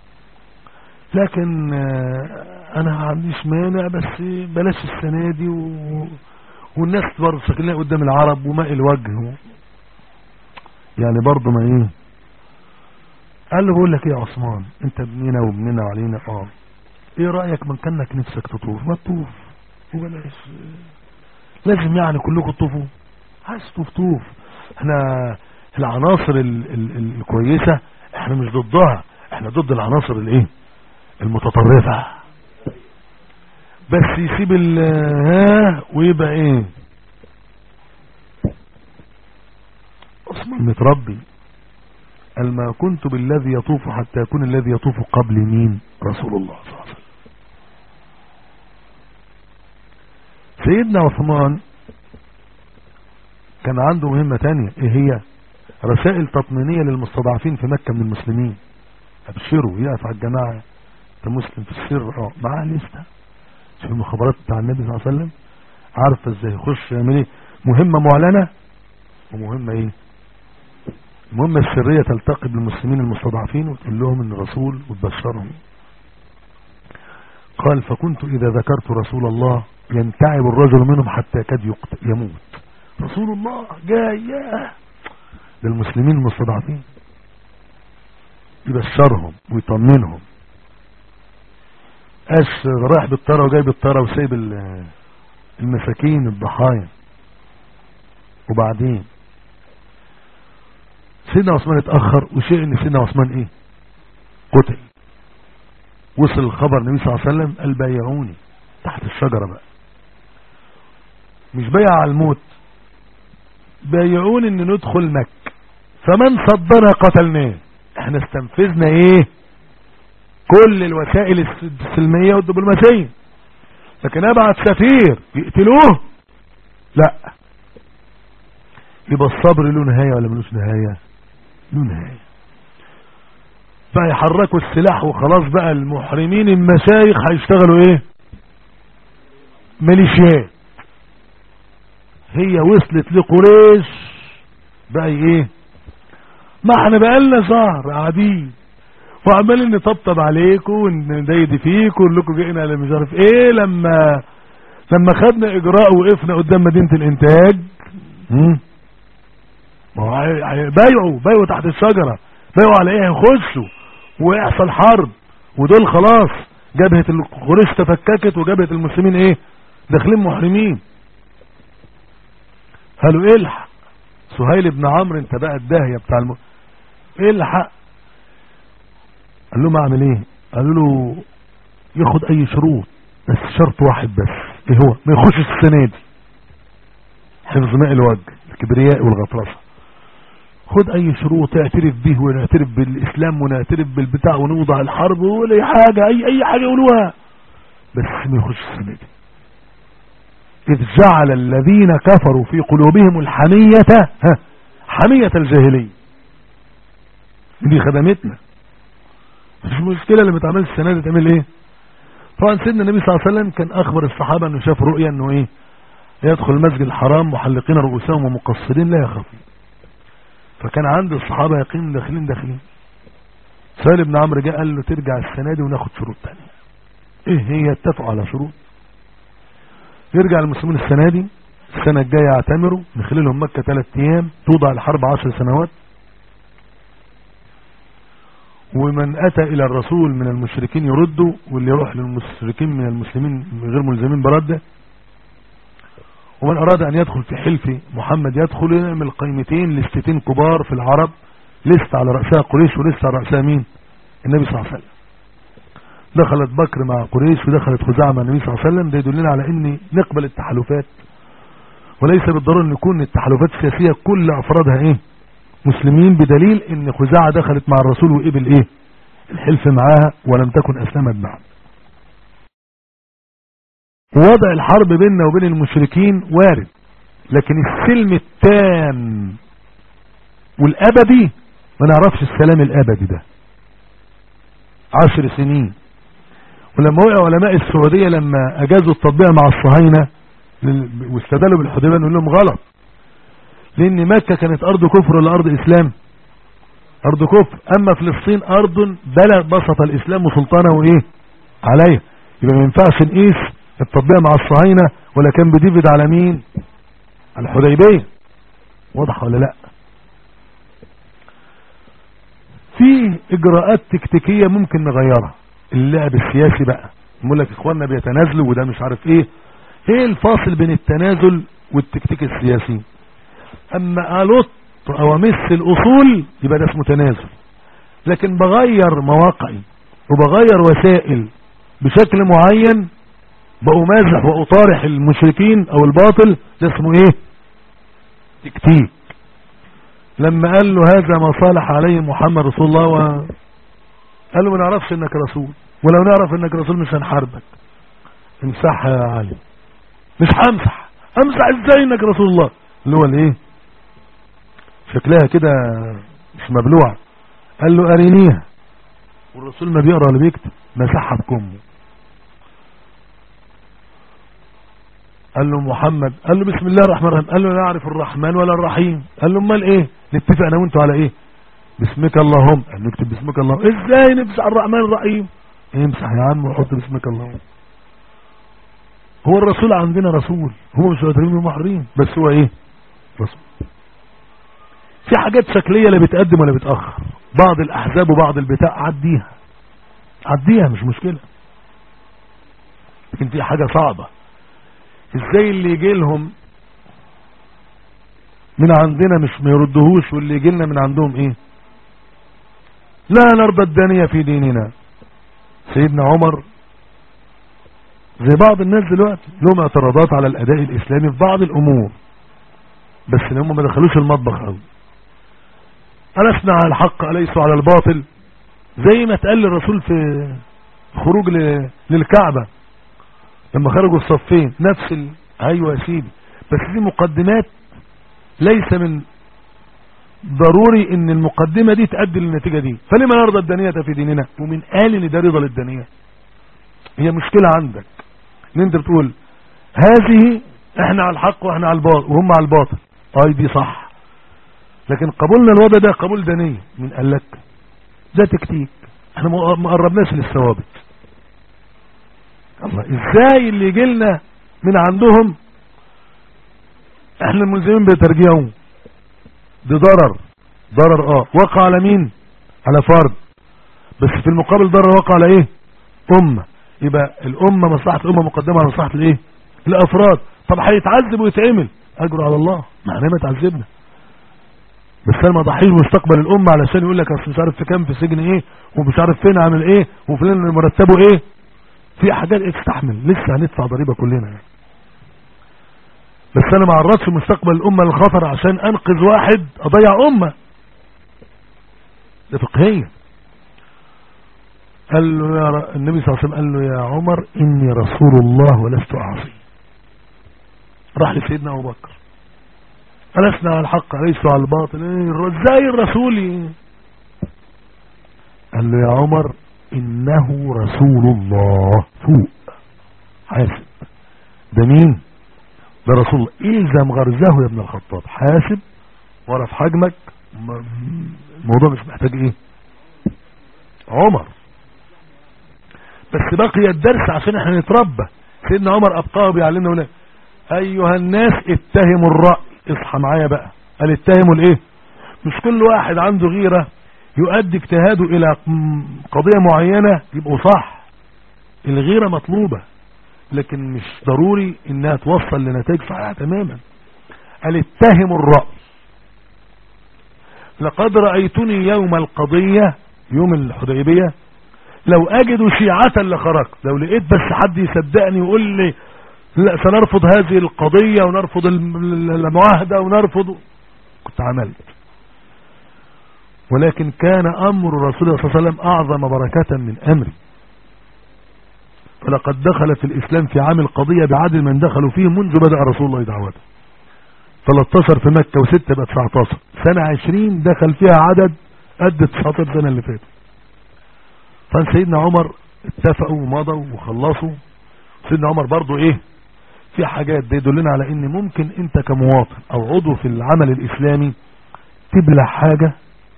لكن انا ما عنديش مانع بس بلاش السنه دي و... والناس برضه ساكنين قدام العرب وماء الوجه يعني برضه ما ايه قال له بقول لك ايه يا عثمان انت ابننا وابننا وعلينا اه ايه رأيك من كانك نفسك تطوف ما تطوف وبلاش لازم يعني كلكم تطوفوا عايز تطوف طوف احنا العناصر ال ال الكويسة احنا مش ضدها احنا ضد العناصر الايه المتطرفة بس يسيب ال ها ويبقى ايه عثمان متربي قال ما كنت بالذي يطوف حتى يكون الذي يطوف قبل مين رسول الله صلى الله عليه وسلم سيدنا عثمان كان عنده مهمة تانية ايه هي رسائل تطمينية للمستضعفين في مكة من المسلمين ابشروا يقف على الجماعة انت مسلم في السر اه معاه لسه شوف المخابرات بتاع النبي صلى الله عليه وسلم عارفة ازاي يخش يعمل ايه مهمة معلنة ومهمة ايه المهمة السرية تلتقي بالمسلمين المستضعفين وتقول لهم ان الرسول وتبشرهم قال فكنت اذا ذكرت رسول الله ينتعب الرجل منهم حتى يكاد يموت رسول الله جاي للمسلمين المستضعفين يبشرهم ويطمنهم اش رايح بالطرة وجاي بالطرة وسايب المساكين الضحايا وبعدين سيدنا عثمان اتأخر وشيء ان سيدنا عثمان ايه قتل وصل الخبر النبي صلى الله عليه وسلم قال بايعوني تحت الشجرة بقى مش بايع على الموت بايعون ان ندخل مكة فمن صدنا قتلناه احنا استنفذنا ايه كل الوسائل السلمية والدبلوماسية لكن ابعت سفير يقتلوه لا يبقى الصبر له نهاية ولا ملوش نهاية له نهاية بقى يحركوا السلاح وخلاص بقى المحرمين المشايخ هيشتغلوا ايه ميليشيات هي وصلت لقريش بقى ايه ما احنا بقالنا شهر قاعدين وعمالين نطبطب عليكم ونديد فيكم ونقول لكم جئنا لمش عارف ايه لما لما خدنا اجراء وقفنا قدام مدينة الانتاج ما هو بايعوا بايعوا تحت الشجرة بايعوا على ايه يخشوا ويحصل حرب ودول خلاص جبهة القريش تفككت وجبهة المسلمين ايه داخلين محرمين قالوا الحق سهيل بن عمرو انت بقى الداهية بتاع الم... الحق قال لهم اعمل ايه قالوا له ياخد اي شروط بس شرط واحد بس ايه هو ما يخشش السنة دي حفظ ماء الوجه الكبرياء والغطرسة خد اي شروط اعترف به ونعترف بالاسلام ونعترف بالبتاع ونوضع الحرب ولا حاجة اي اي حاجة يقولوها بس ما يخش السنة دي إذ جعل الذين كفروا في قلوبهم الحمية ها حمية الجاهلية دي خدمتنا مش مشكلة اللي ما تعملش السنة دي تعمل ايه طبعا سيدنا النبي صلى الله عليه وسلم كان اخبر الصحابة انه شاف رؤيا انه ايه يدخل المسجد الحرام محلقين رؤوسهم ومقصرين لا يخافون فكان عند الصحابة يقين داخلين داخلين سهيل بن عمرو جاء قال له ترجع السنة دي وناخد شروط تانية ايه هي اتفقوا على شروط يرجع المسلمون السنة دي السنة الجاية يعتمروا نخللهم مكة ثلاث ايام توضع الحرب عشر سنوات ومن اتى الى الرسول من المشركين يرده واللي يروح للمشركين من المسلمين غير ملزمين برده ومن اراد ان يدخل في حلف محمد يدخل يعمل قيمتين لستين كبار في العرب لست على رأسها قريش ولست على رأسها مين النبي صلى الله عليه وسلم دخلت بكر مع قريش ودخلت خزاعة مع النبي صلى الله عليه وسلم ده يدلنا على ان نقبل التحالفات وليس بالضرورة ان يكون التحالفات السياسية كل افرادها ايه مسلمين بدليل ان خزاعة دخلت مع الرسول وقبل ايه الحلف معاها ولم تكن اسلمت بعد وضع الحرب بيننا وبين المشركين وارد لكن السلم التام والابدي ما نعرفش السلام الابدي ده عشر سنين ولما وقع علماء السعودية لما اجازوا التطبيع مع الصهاينة واستدلوا بالحديبية نقول لهم غلط لان مكة كانت ارض كفر ولا ارض اسلام ارض كفر اما فلسطين ارض بلى بسط الاسلام سلطانه وايه عليها يبقى ما ينفعش نقيس التطبيع مع الصهاينة ولا كان بديفيد على مين على الحديبية واضح ولا لا في اجراءات تكتيكية ممكن نغيرها اللعب السياسي بقى يقول لك اخواننا بيتنازلوا وده مش عارف ايه ايه الفاصل بين التنازل والتكتيك السياسي اما الط او امس الاصول يبقى ده اسمه تنازل لكن بغير مواقعي وبغير وسائل بشكل معين بأمازح وأطارح المشركين أو الباطل ده اسمه إيه تكتيك لما قال له هذا ما صالح عليه محمد رسول الله و... قال له ما نعرفش انك رسول ولو نعرف انك رسول مش هنحاربك امسحها يا علي مش همسح امسح ازاي انك رسول الله اللي هو الايه شكلها كده مش مبلوعة قال له ارينيها والرسول ما بيقرأ ولا بيكتب مسحها بكمه قال له محمد قال له بسم الله الرحمن الرحيم قال له لا اعرف الرحمن ولا الرحيم قال له امال ايه نتفق انا وانتوا على ايه باسمك اللهم قال له اكتب باسمك اللهم ازاي نمسح الرحمن الرحيم امسح يا عم وحط باسمك اللهم هو الرسول عندنا رسول هو مش قادرين ومحرين بس هو ايه رسول في حاجات شكلية لا بتقدم ولا بتأخر بعض الاحزاب وبعض البتاع عديها عديها مش مشكلة لكن في حاجة صعبة ازاي اللي يجي لهم من عندنا مش ما يردهوش واللي يجي لنا من عندهم ايه لا نرضى الدانية في ديننا سيدنا عمر زي بعض الناس دلوقتي لهم اعتراضات على الاداء الاسلامي في بعض الامور بس ان هم ما دخلوش المطبخ قوي ألسنا على الحق أليسوا على الباطل زي ما اتقال الرسول في خروج للكعبة لما خرجوا الصفين نفس ال... ايوه يا سيدي بس دي مقدمات ليس من ضروري ان المقدمة دي تؤدي للنتيجة دي فلما نرضى الدنية في ديننا ومن قال ان ده رضا للدنيا هي مشكلة عندك ان انت بتقول هذه احنا على الحق واحنا على الباطل وهم على الباطل اي دي صح لكن قبولنا الوضع ده قبول دنية من قال لك ده تكتيك احنا ما قربناش للثوابت الله ازاي اللي يجي لنا من عندهم احنا الملزمين بترجيعهم ده ضرر ضرر اه وقع على مين على فرد بس في المقابل ضرر وقع على ايه امة يبقى الامة مصلحة الامة مقدمة على مصلحة الايه الافراد طب هيتعذب ويتعمل اجره على الله معناه ما تعذبنا بس انا ما ضحيش مستقبل الامه علشان يقول لك اصل مش عارف في كام في سجن ايه ومش عارف فين عامل ايه وفلان مرتبه ايه في حاجات استحمل لسه هندفع ضريبه كلنا يعني. بس انا ما عرضش مستقبل الامه للخطر عشان انقذ واحد اضيع امه ده فقهيه قال له يا ر... النبي صلى الله عليه وسلم قال له يا عمر اني رسول الله ولست اعصي راح لسيدنا ابو بكر ألسنا على الحق ليس على الباطل ازاي الرسول قال له يا عمر انه رسول الله فوق حاسب ده مين ده رسول الله الزم غرزه يا ابن الخطاب حاسب ورا في حجمك الموضوع مش محتاج ايه عمر بس بقي الدرس عشان احنا نتربى سيدنا عمر ابقاه بيعلمنا هنا ايها الناس اتهموا الرأي اصحى معايا بقى قال اتهموا الايه مش كل واحد عنده غيرة يؤدي اجتهاده الى قضية معينة يبقوا صح الغيرة مطلوبة لكن مش ضروري انها توصل لنتائج صحيحة تماما قال اتهموا الرأي لقد رأيتني يوم القضية يوم الحديبية لو اجد شيعة لخرجت لو لقيت بس حد يصدقني ويقول لي لا سنرفض هذه القضية ونرفض المعاهدة ونرفض كنت عملت ولكن كان امر رسول الله صلى الله عليه وسلم اعظم بركة من امري فلقد دخل في الاسلام في عام القضية بعدد من دخلوا فيه منذ بدأ رسول الله دعوته 13 في مكة و6 بقى 19 سنة 20 دخل فيها عدد قد 19 سنة اللي فاتت فان سيدنا عمر اتفقوا ومضوا وخلصوا سيدنا عمر برضو ايه في حاجات دي يدلنا على ان ممكن انت كمواطن او عضو في العمل الاسلامي تبلع حاجة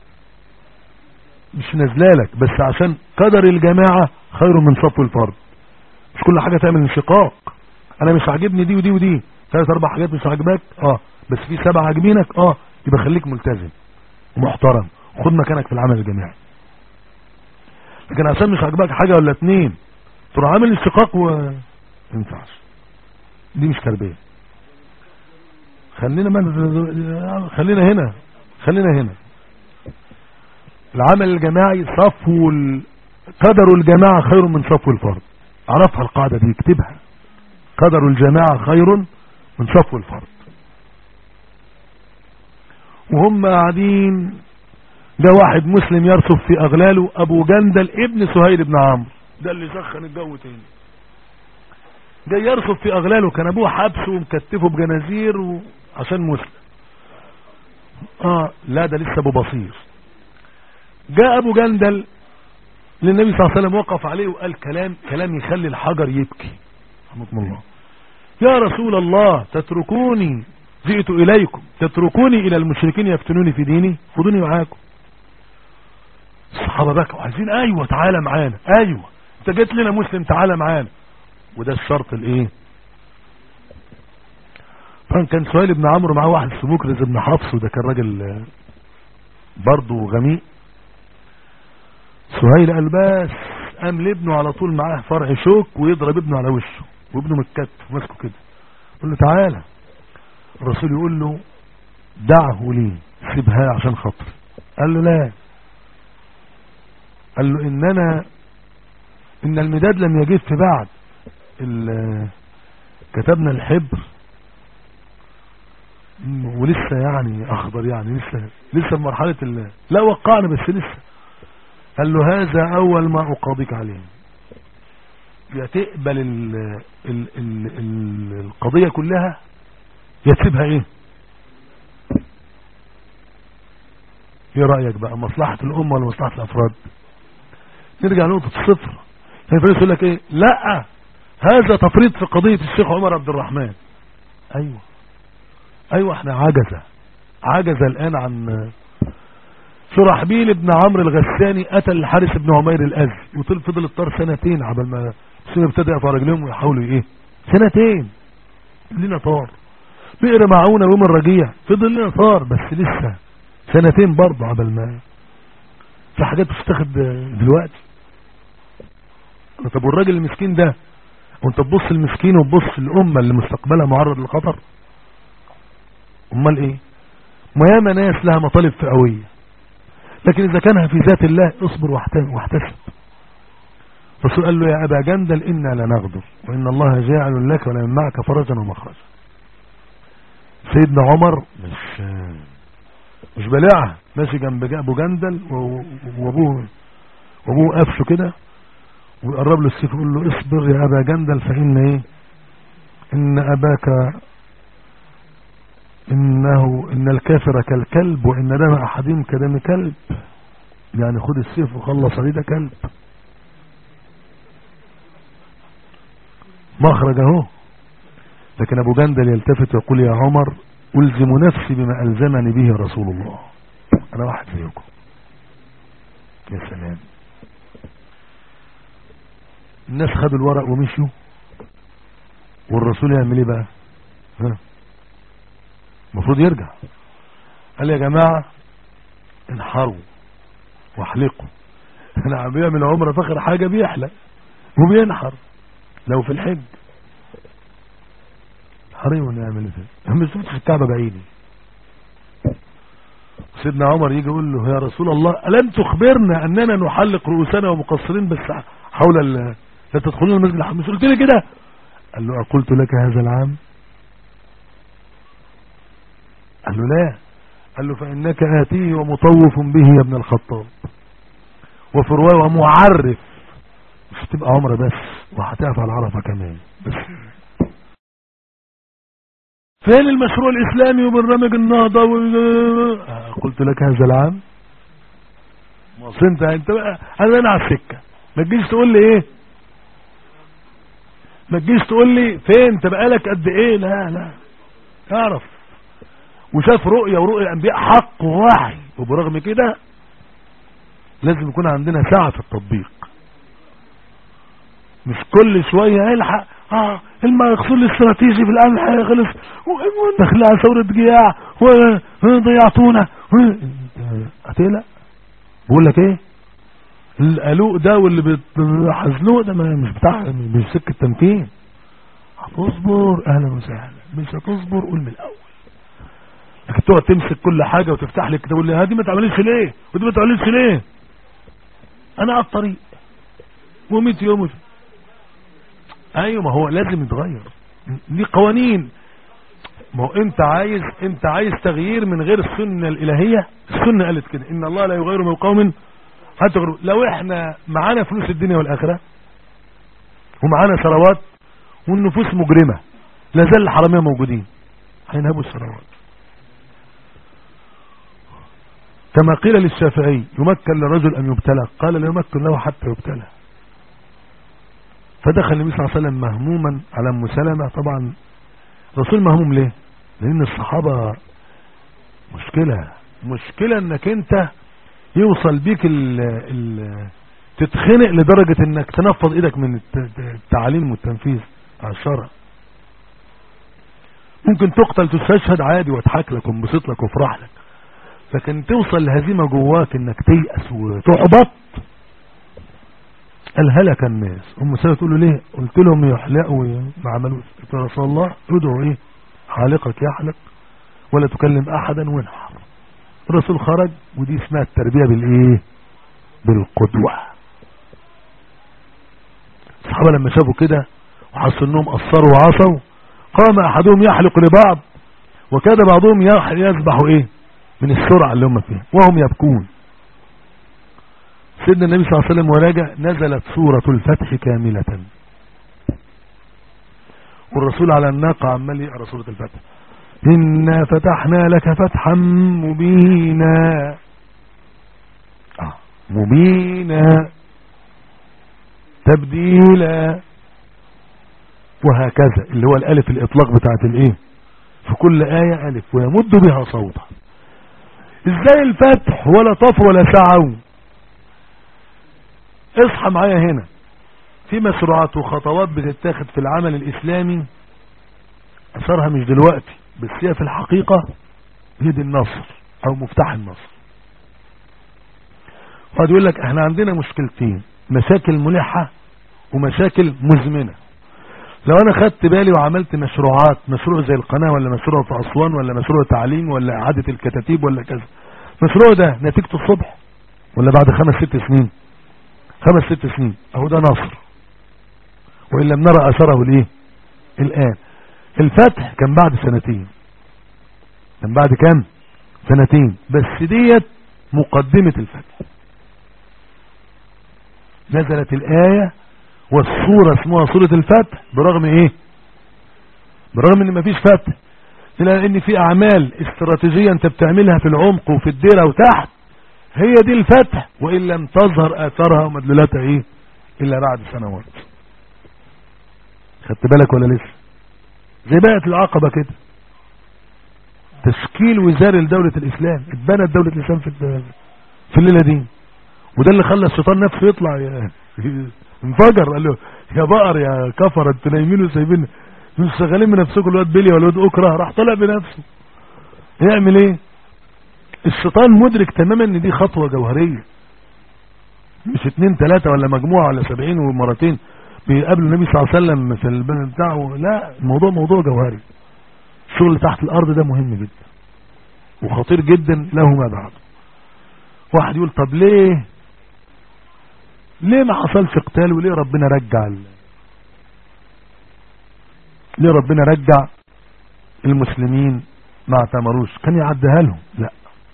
مش نزلالك بس عشان قدر الجماعة خير من صفو الفرد مش كل حاجة تعمل انشقاق انا مش عاجبني دي ودي ودي ثلاث اربع حاجات مش عاجباك اه بس في سبع عاجبينك اه يبقى خليك ملتزم ومحترم خد مكانك في العمل الجماعي لكن عشان مش عاجباك حاجة ولا اتنين تروح عامل انشقاق و ينفعش دي مش تربية خلينا من... خلينا هنا خلينا هنا العمل الجماعي صفو ال... قدر الجماعة خير من صفو الفرد عرفها القاعدة دي اكتبها قدر الجماعة خير من صفو الفرد وهم قاعدين ده واحد مسلم يرصف في اغلاله ابو جندل ابن سهيل بن عمرو ده اللي سخن الجو تاني جاي يرصف في اغلاله كان ابوه حبسه ومكتفه بجنازير و... عشان مسلم اه لا ده لسه ابو بصير جاء ابو جندل للنبي صلى الله عليه وسلم وقف عليه وقال كلام كلام يخلي الحجر يبكي رحمكم الله يا رسول الله تتركوني جئت اليكم تتركوني الى المشركين يفتنوني في ديني خدوني معاكم الصحابة بكوا عايزين ايوه تعالى معانا ايوه انت جيت لنا مسلم تعالى معانا وده الشرط الايه طبعا كان سهيل بن عمرو معاه واحد اسمه مكرز بن حفص وده كان راجل برضه غميق سهيل قال بس قام لابنه على طول معاه فرع شوك ويضرب ابنه على وشه وابنه متكتف ماسكه كده يقول له تعالى الرسول يقول له دعه لي سيبها عشان خاطري قال له لا قال له ان انا ان المداد لم يجف بعد كتبنا الحبر ولسه يعني اخضر يعني لسه لسه في مرحلة ال... لا وقعنا بس لسه قال له هذا اول ما اقاضيك عليه يا تقبل ال... ال... ال... ال... القضية كلها يا تسيبها ايه ايه رأيك بقى مصلحة الامة ولا مصلحة الافراد نرجع لنقطة الصفر الفريق يقول لك ايه لا هذا تفريط في قضية الشيخ عمر عبد الرحمن ايوه ايوه احنا عجزة عجز الان عن شرحبيل ابن عمرو الغساني قتل الحارس ابن عمير الازي وطل فضل الطار سنتين عبل ما سنة ابتدى يقف رجلهم ويحاولوا ايه سنتين لنا طار بئر معونة يوم الرجيع فضل لنا طار بس لسه سنتين برضه عبل ما في حاجات بتستخد دلوقتي طب والراجل المسكين ده وانت تبص المسكين وتبص الامة اللي مستقبلها معرض للخطر امال ايه ما ياما ناس لها مطالب فئوية لكن اذا كانها في ذات الله اصبر واحتسب الرسول قال له يا ابا جندل انا لنغدر وان الله جاعل لك ولمن معك فرجا ومخرجا سيدنا عمر مش مش بلاعة ماشي جنب ابو جندل وابوه وابوه قفشه كده ويقرب له السيف يقول له اصبر يا ابا جندل فان ايه ان اباك انه ان الكافر كالكلب وان دم احدهم كدم كلب يعني خد السيف وخلص عليه ده كلب مخرج اهو لكن ابو جندل يلتفت ويقول يا عمر الزم نفسي بما الزمني به رسول الله انا واحد زيكم يا سلام الناس خدوا الورق ومشوا والرسول يعمل ايه بقى ها المفروض يرجع قال يا جماعة انحروا واحلقوا انا عم بيعمل عمره فخر حاجة بيحلق وبينحر لو في الحج حريم يعمل كده ما شفتش الكعبة بعيني سيدنا عمر يجي يقول له يا رسول الله ألم تخبرنا أننا نحلق رؤوسنا ومقصرين بس حول لا تدخلون المسجد الحرام مش قلت لي كده قال له أقلت لك هذا العام قال له لا قال له فإنك آتيه ومطوف به يا ابن الخطاب وفي رواية ومعرف مش هتبقى عمره بس وهتقف على عرفة كمان بس فين المشروع الإسلامي وبرنامج النهضة و... قلت لك هذا العام ما انت انت بقى انا انا على السكه ما تجيش تقول لي ايه ما تجيش تقول لي فين انت بقالك قد ايه لا لا اعرف وشاف رؤية ورؤية الانبياء حق ووحي وبرغم كده لازم يكون عندنا سعة في التطبيق مش كل شوية الحق اه المقصود الاستراتيجي في القمح خلص ودخلها ثورة جياع وضيعتونا هتقلق بقول لك ايه القلوق ده واللي بيحزنوه ده مش بتاع مش سكة تمكين هتصبر اهلا وسهلا مش هتصبر قول من الاول لكن تقعد تمسك كل حاجة وتفتح لك تقول لي هذه ما تعملش ليه ودي ما تعملش ليه انا على الطريق و100 يوم ايوه ما هو لازم يتغير دي قوانين ما هو انت عايز انت عايز تغيير من غير السنة الالهية السنة قالت كده ان الله لا يغير من قوم حتى غيره لو احنا معانا فلوس الدنيا والاخرة ومعانا ثروات والنفوس مجرمة لازال الحرامية موجودين هينهبوا الثروات كما قيل للشافعي يمكن للرجل ان يبتلى قال لا يمكن له حتى يبتلى فدخل النبي صلى الله عليه وسلم مهموما على ام سلمة طبعا رسول مهموم ليه لان الصحابة مشكلة مشكلة انك انت يوصل بيك ال ال تتخنق لدرجة انك تنفض ايدك من التعليم والتنفيذ على الشرع ممكن تقتل تستشهد عادي واضحك لك وانبسط لك وافرح لك لكن توصل لهزيمة جواك انك تيأس وتحبط قال هلك الناس ام سلمة تقول له ليه قلت لهم يحلقوا ما عملوش قلت يا رسول الله ادعوا ايه حالقك يحلق ولا تكلم احدا وانحر الرسول خرج ودي اسمها التربية بالايه بالقدوة الصحابة لما شافوا كده وحسوا انهم قصروا وعصوا قام احدهم يحلق لبعض وكاد بعضهم يذبح ايه من السرعة اللي هم فيها وهم يبكون سيدنا النبي صلى الله عليه وسلم وراجع نزلت سورة الفتح كاملة والرسول على الناقة عمال يقرأ سورة الفتح إنا فتحنا لك فتحا مبينا آه مبينا تبديلا وهكذا اللي هو الالف الاطلاق بتاعت الايه في كل آية الف ويمد بها صوتا ازاي الفتح ولا طف ولا سعوا اصحى معايا هنا في مشروعات وخطوات بتتاخد في العمل الاسلامي اثرها مش دلوقتي بس هي في الحقيقة هي دي النصر او مفتاح النصر قد يقول لك احنا عندنا مشكلتين مشاكل ملحة ومشاكل مزمنة لو انا خدت بالي وعملت مشروعات مشروع زي القناة ولا مشروع في اسوان ولا مشروع تعليم ولا اعادة الكتاتيب ولا كذا المشروع ده نتيجته الصبح ولا بعد خمس ست سنين خمس ست سنين اهو ده نصر وان لم نرى اثره الايه الان الفتح كان بعد سنتين كان بعد كام سنتين بس ديت مقدمة الفتح نزلت الآية والصورة اسمها صورة الفتح برغم ايه برغم ان مفيش فتح الا ان في اعمال استراتيجية انت بتعملها في العمق وفي الديرة وتحت هي دي الفتح وان لم تظهر اثارها ومدلولاتها ايه الا بعد سنوات خدت بالك ولا لسه زي بقت العقبة كده تشكيل وزاري لدولة الاسلام اتبنت دولة الاسلام في في الليلة دي وده اللي خلى الشيطان نفسه يطلع يا انفجر قال له يا بقر يا كفر انتوا نايمين وسايبين مش شغالين بنفسكم الواد بيلي ولا الواد اكره راح طلع بنفسه يعمل ايه الشيطان مدرك تماما ان دي خطوة جوهرية مش اتنين تلاتة ولا مجموعة ولا سبعين ومرتين بيقابلوا النبي صلى الله عليه وسلم في البنى بتاعه لا الموضوع موضوع جوهري الشغل تحت الارض ده مهم جدا وخطير جدا له ما بعد واحد يقول طب ليه ليه ما حصلش قتال وليه ربنا رجع ال... ليه ربنا رجع المسلمين ما اعتمروش كان يعدها لهم لا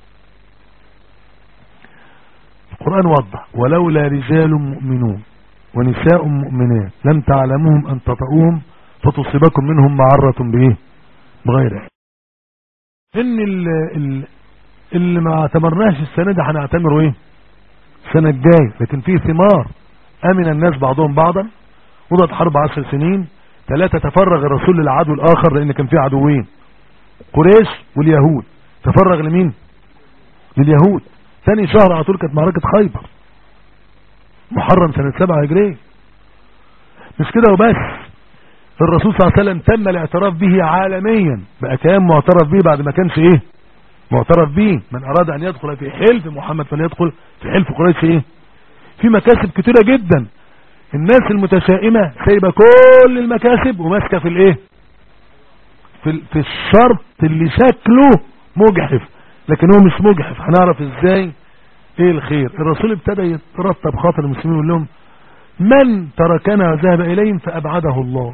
القرآن وضح ولولا رجال مؤمنون ونساء مؤمنات لم تعلموهم ان تطعوهم فتصيبكم منهم معرة بايه بغير ان ال ال اللي ما اعتمرناش السنة دي هنعتمره ايه السنة الجاية لكن فيه ثمار امن الناس بعضهم بعضا وضعت حرب عشر سنين ثلاثة تفرغ الرسول للعدو الاخر لان كان فيه عدوين قريش واليهود تفرغ لمين لليهود ثاني شهر على طول كانت معركة خيبر محرم سنة سبعة هجرية مش كده وبس الرسول صلى الله عليه وسلم تم الاعتراف به عالميا بقى كان معترف به بعد ما كانش ايه معترف به من اراد ان يدخل في حلف محمد فليدخل في حلف قريش ايه في مكاسب كتيرة جدا الناس المتشائمة سايبة كل المكاسب وماسكة في الايه في, في الشرط اللي شكله مجحف لكن هو مش مجحف هنعرف ازاي ايه الخير الرسول ابتدى يترتب خاطر المسلمين ويقول لهم من تركنا وذهب اليهم فابعده الله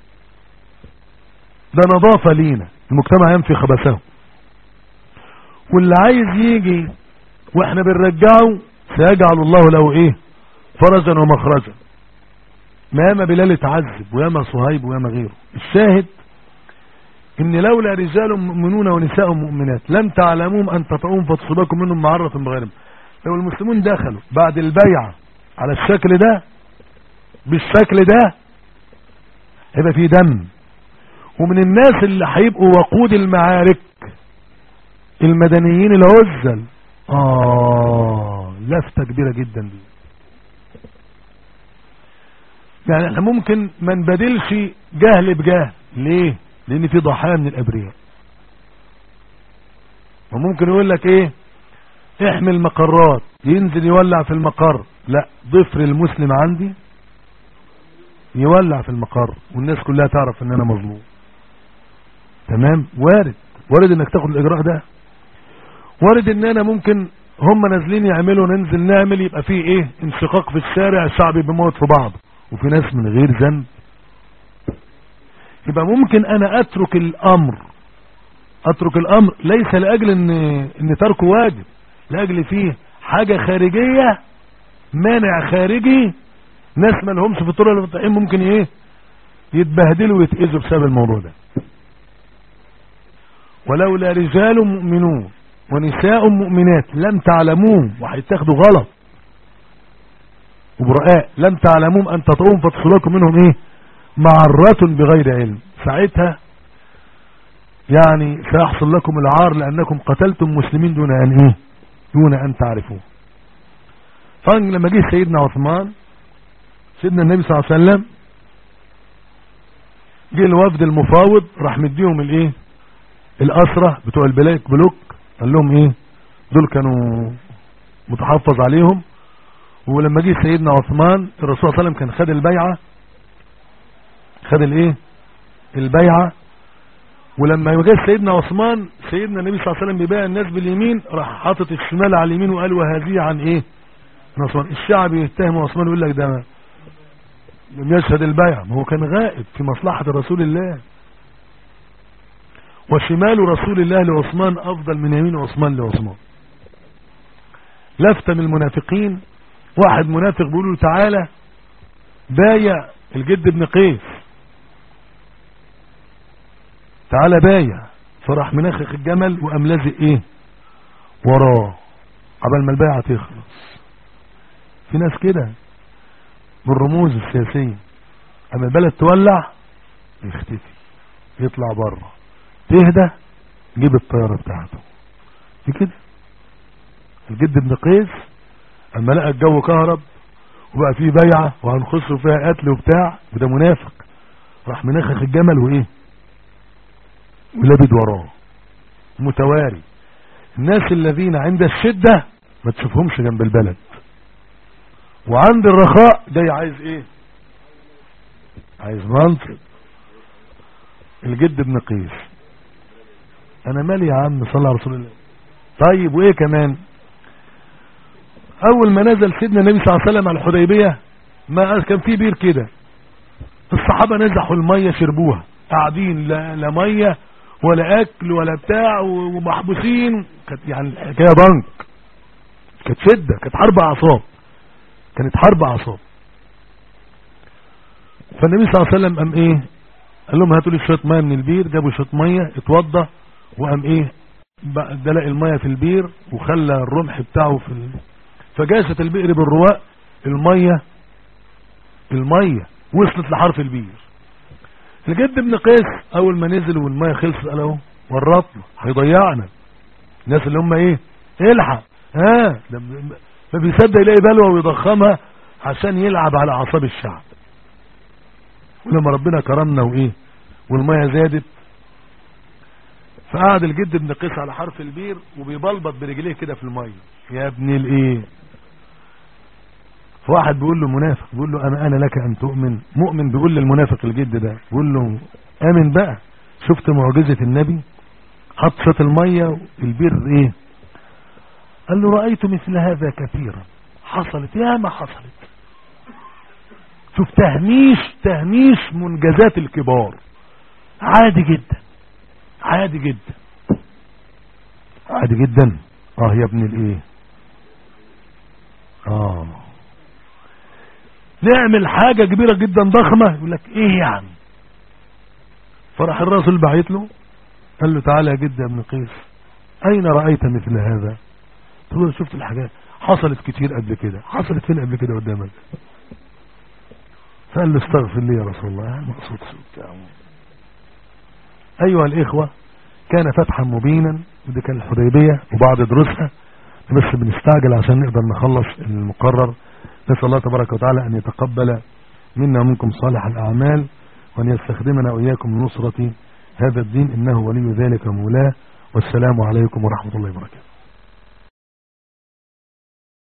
ده نظافة لينا المجتمع ينفي خبثه واللي عايز يجي واحنا بنرجعه سيجعل الله له ايه فرجا ومخرجا ما ياما بلال اتعذب وياما صهيب وياما غيره الشاهد ان لولا رجال مؤمنون ونساء مؤمنات لم تعلموهم ان تطعوهم فتصيبكم منهم معرة بغيرهم لو المسلمون دخلوا بعد البيعة على الشكل ده بالشكل ده هيبقى فيه دم ومن الناس اللي هيبقوا وقود المعارك المدنيين العزل اه لفتة كبيرة جدا دي يعني احنا ممكن ما نبادلش جهل بجهل ليه لان في ضحايا من الابرياء وممكن يقول لك ايه احمل مقرات ينزل يولع في المقر لا ضفر المسلم عندي يولع في المقر والناس كلها تعرف ان انا مظلوم تمام وارد وارد انك تاخد الاجراء ده وارد ان انا ممكن هم نازلين يعملوا ننزل نعمل يبقى فيه ايه انشقاق في الشارع الشعب بيموت في بعض وفي ناس من غير ذنب يبقى ممكن انا اترك الامر اترك الامر ليس لاجل ان ان تركه واجب لاجل فيه حاجة خارجية مانع خارجي ناس ما لهمش في الطرق المتطعين ممكن ايه يتبهدلوا ويتأذوا بسبب الموضوع ده ولولا رجال مؤمنون ونساء مؤمنات لم تعلموهم وهيتاخدوا غلط وبرقاء لم تعلموهم ان تطعوهم فتصلكم منهم ايه معرة بغير علم ساعتها يعني سيحصل لكم العار لانكم قتلتم مسلمين دون ان ايه دون ان تعرفوه فلما جه سيدنا عثمان سيدنا النبي صلى الله عليه وسلم جه الوفد المفاوض راح مديهم الايه الاسرة بتوع البلاك بلوك قال لهم ايه دول كانوا متحفظ عليهم ولما جه سيدنا عثمان الرسول صلى الله عليه وسلم كان خد البيعة خد الايه البيعة ولما جه سيدنا عثمان سيدنا النبي صلى الله عليه وسلم بيبايع الناس باليمين راح حاطط الشمال على اليمين وقال وهذه عن ايه عن عثمان الشعب يتهم عثمان ويقول لك ده لم يشهد البيعة ما هو كان غائب في مصلحة رسول الله وشمال رسول الله لعثمان افضل من يمين عثمان لعثمان لفتة من المنافقين واحد منافق بيقول له تعالى بايع الجد ابن قيس تعالى بايع فراح منخخ الجمل وقام لازق ايه وراه قبل ما البيعة تخلص في ناس كده بالرموز السياسية اما البلد تولع يختفي يطلع بره تهدى جيب الطيارة بتاعته دي كده الجد ابن قيس اما لقى الجو كهرب وبقى فيه بيعة وهنخش فيها قتل وبتاع وده منافق راح منخخ الجمل وايه ولابد وراه متواري الناس الذين عند الشدة ما تشوفهمش جنب البلد وعند الرخاء جاي عايز ايه عايز منصب الجد ابن قيس انا مالي يا عم صلى على رسول الله طيب وايه كمان اول ما نزل سيدنا النبي صلى الله عليه وسلم على الحديبية ما كان في بير كده الصحابة نزحوا المية شربوها قاعدين لا, لا مية ولا اكل ولا بتاع ومحبوسين كانت يعني الحكاية بنك كانت شدة كانت حرب اعصاب كانت حرب اعصاب فالنبي صلى الله عليه وسلم قام ايه قال لهم هاتوا لي شويه ميه من البير جابوا شويه ميه اتوضى وقام ايه دلق الميه في البير وخلى الرمح بتاعه في ال... فجاست البئر بالرواء الميه الميه وصلت لحرف البير الجد ابن قيس اول ما نزل والميه خلصت قال اهو ورطنا هيضيعنا الناس اللي هم ايه الحق ها ما بيصدق يلاقي بلوه ويضخمها عشان يلعب على اعصاب الشعب ولما ربنا كرمنا وايه والميه زادت فقعد الجد ابن قيس على حرف البير وبيبلبط برجليه كده في الميه يا ابن الايه فواحد بيقول له منافق بيقول له انا انا لك ان تؤمن مؤمن بيقول للمنافق الجد ده بيقول له امن بقى شفت معجزة النبي حط شوط المية البير ايه قال له رأيت مثل هذا كثيرا حصلت يا ما حصلت شوف تهميش تهميش منجزات الكبار عادي جدا عادي جدا عادي جدا اه يا ابن الايه اه نعمل حاجة كبيرة جدا ضخمة يقول لك ايه يعني فراح الرسول بعيت له قال له تعالى يا جد يا ابن قيس اين رأيت مثل هذا تقول له شفت الحاجات حصلت كتير قبل كده حصلت فين قبل كده قدامك فقال له استغفر لي يا رسول الله مقصود سوء ايها الاخوة كان فتحا مبينا ودي كان الحديبية وبعض دروسها بس بنستعجل عشان نقدر نخلص المقرر نسأل الله تبارك وتعالى أن يتقبل منا ومنكم صالح الأعمال وأن يستخدمنا وإياكم لنصرة هذا الدين إنه ولي ذلك مولاه والسلام عليكم ورحمة الله وبركاته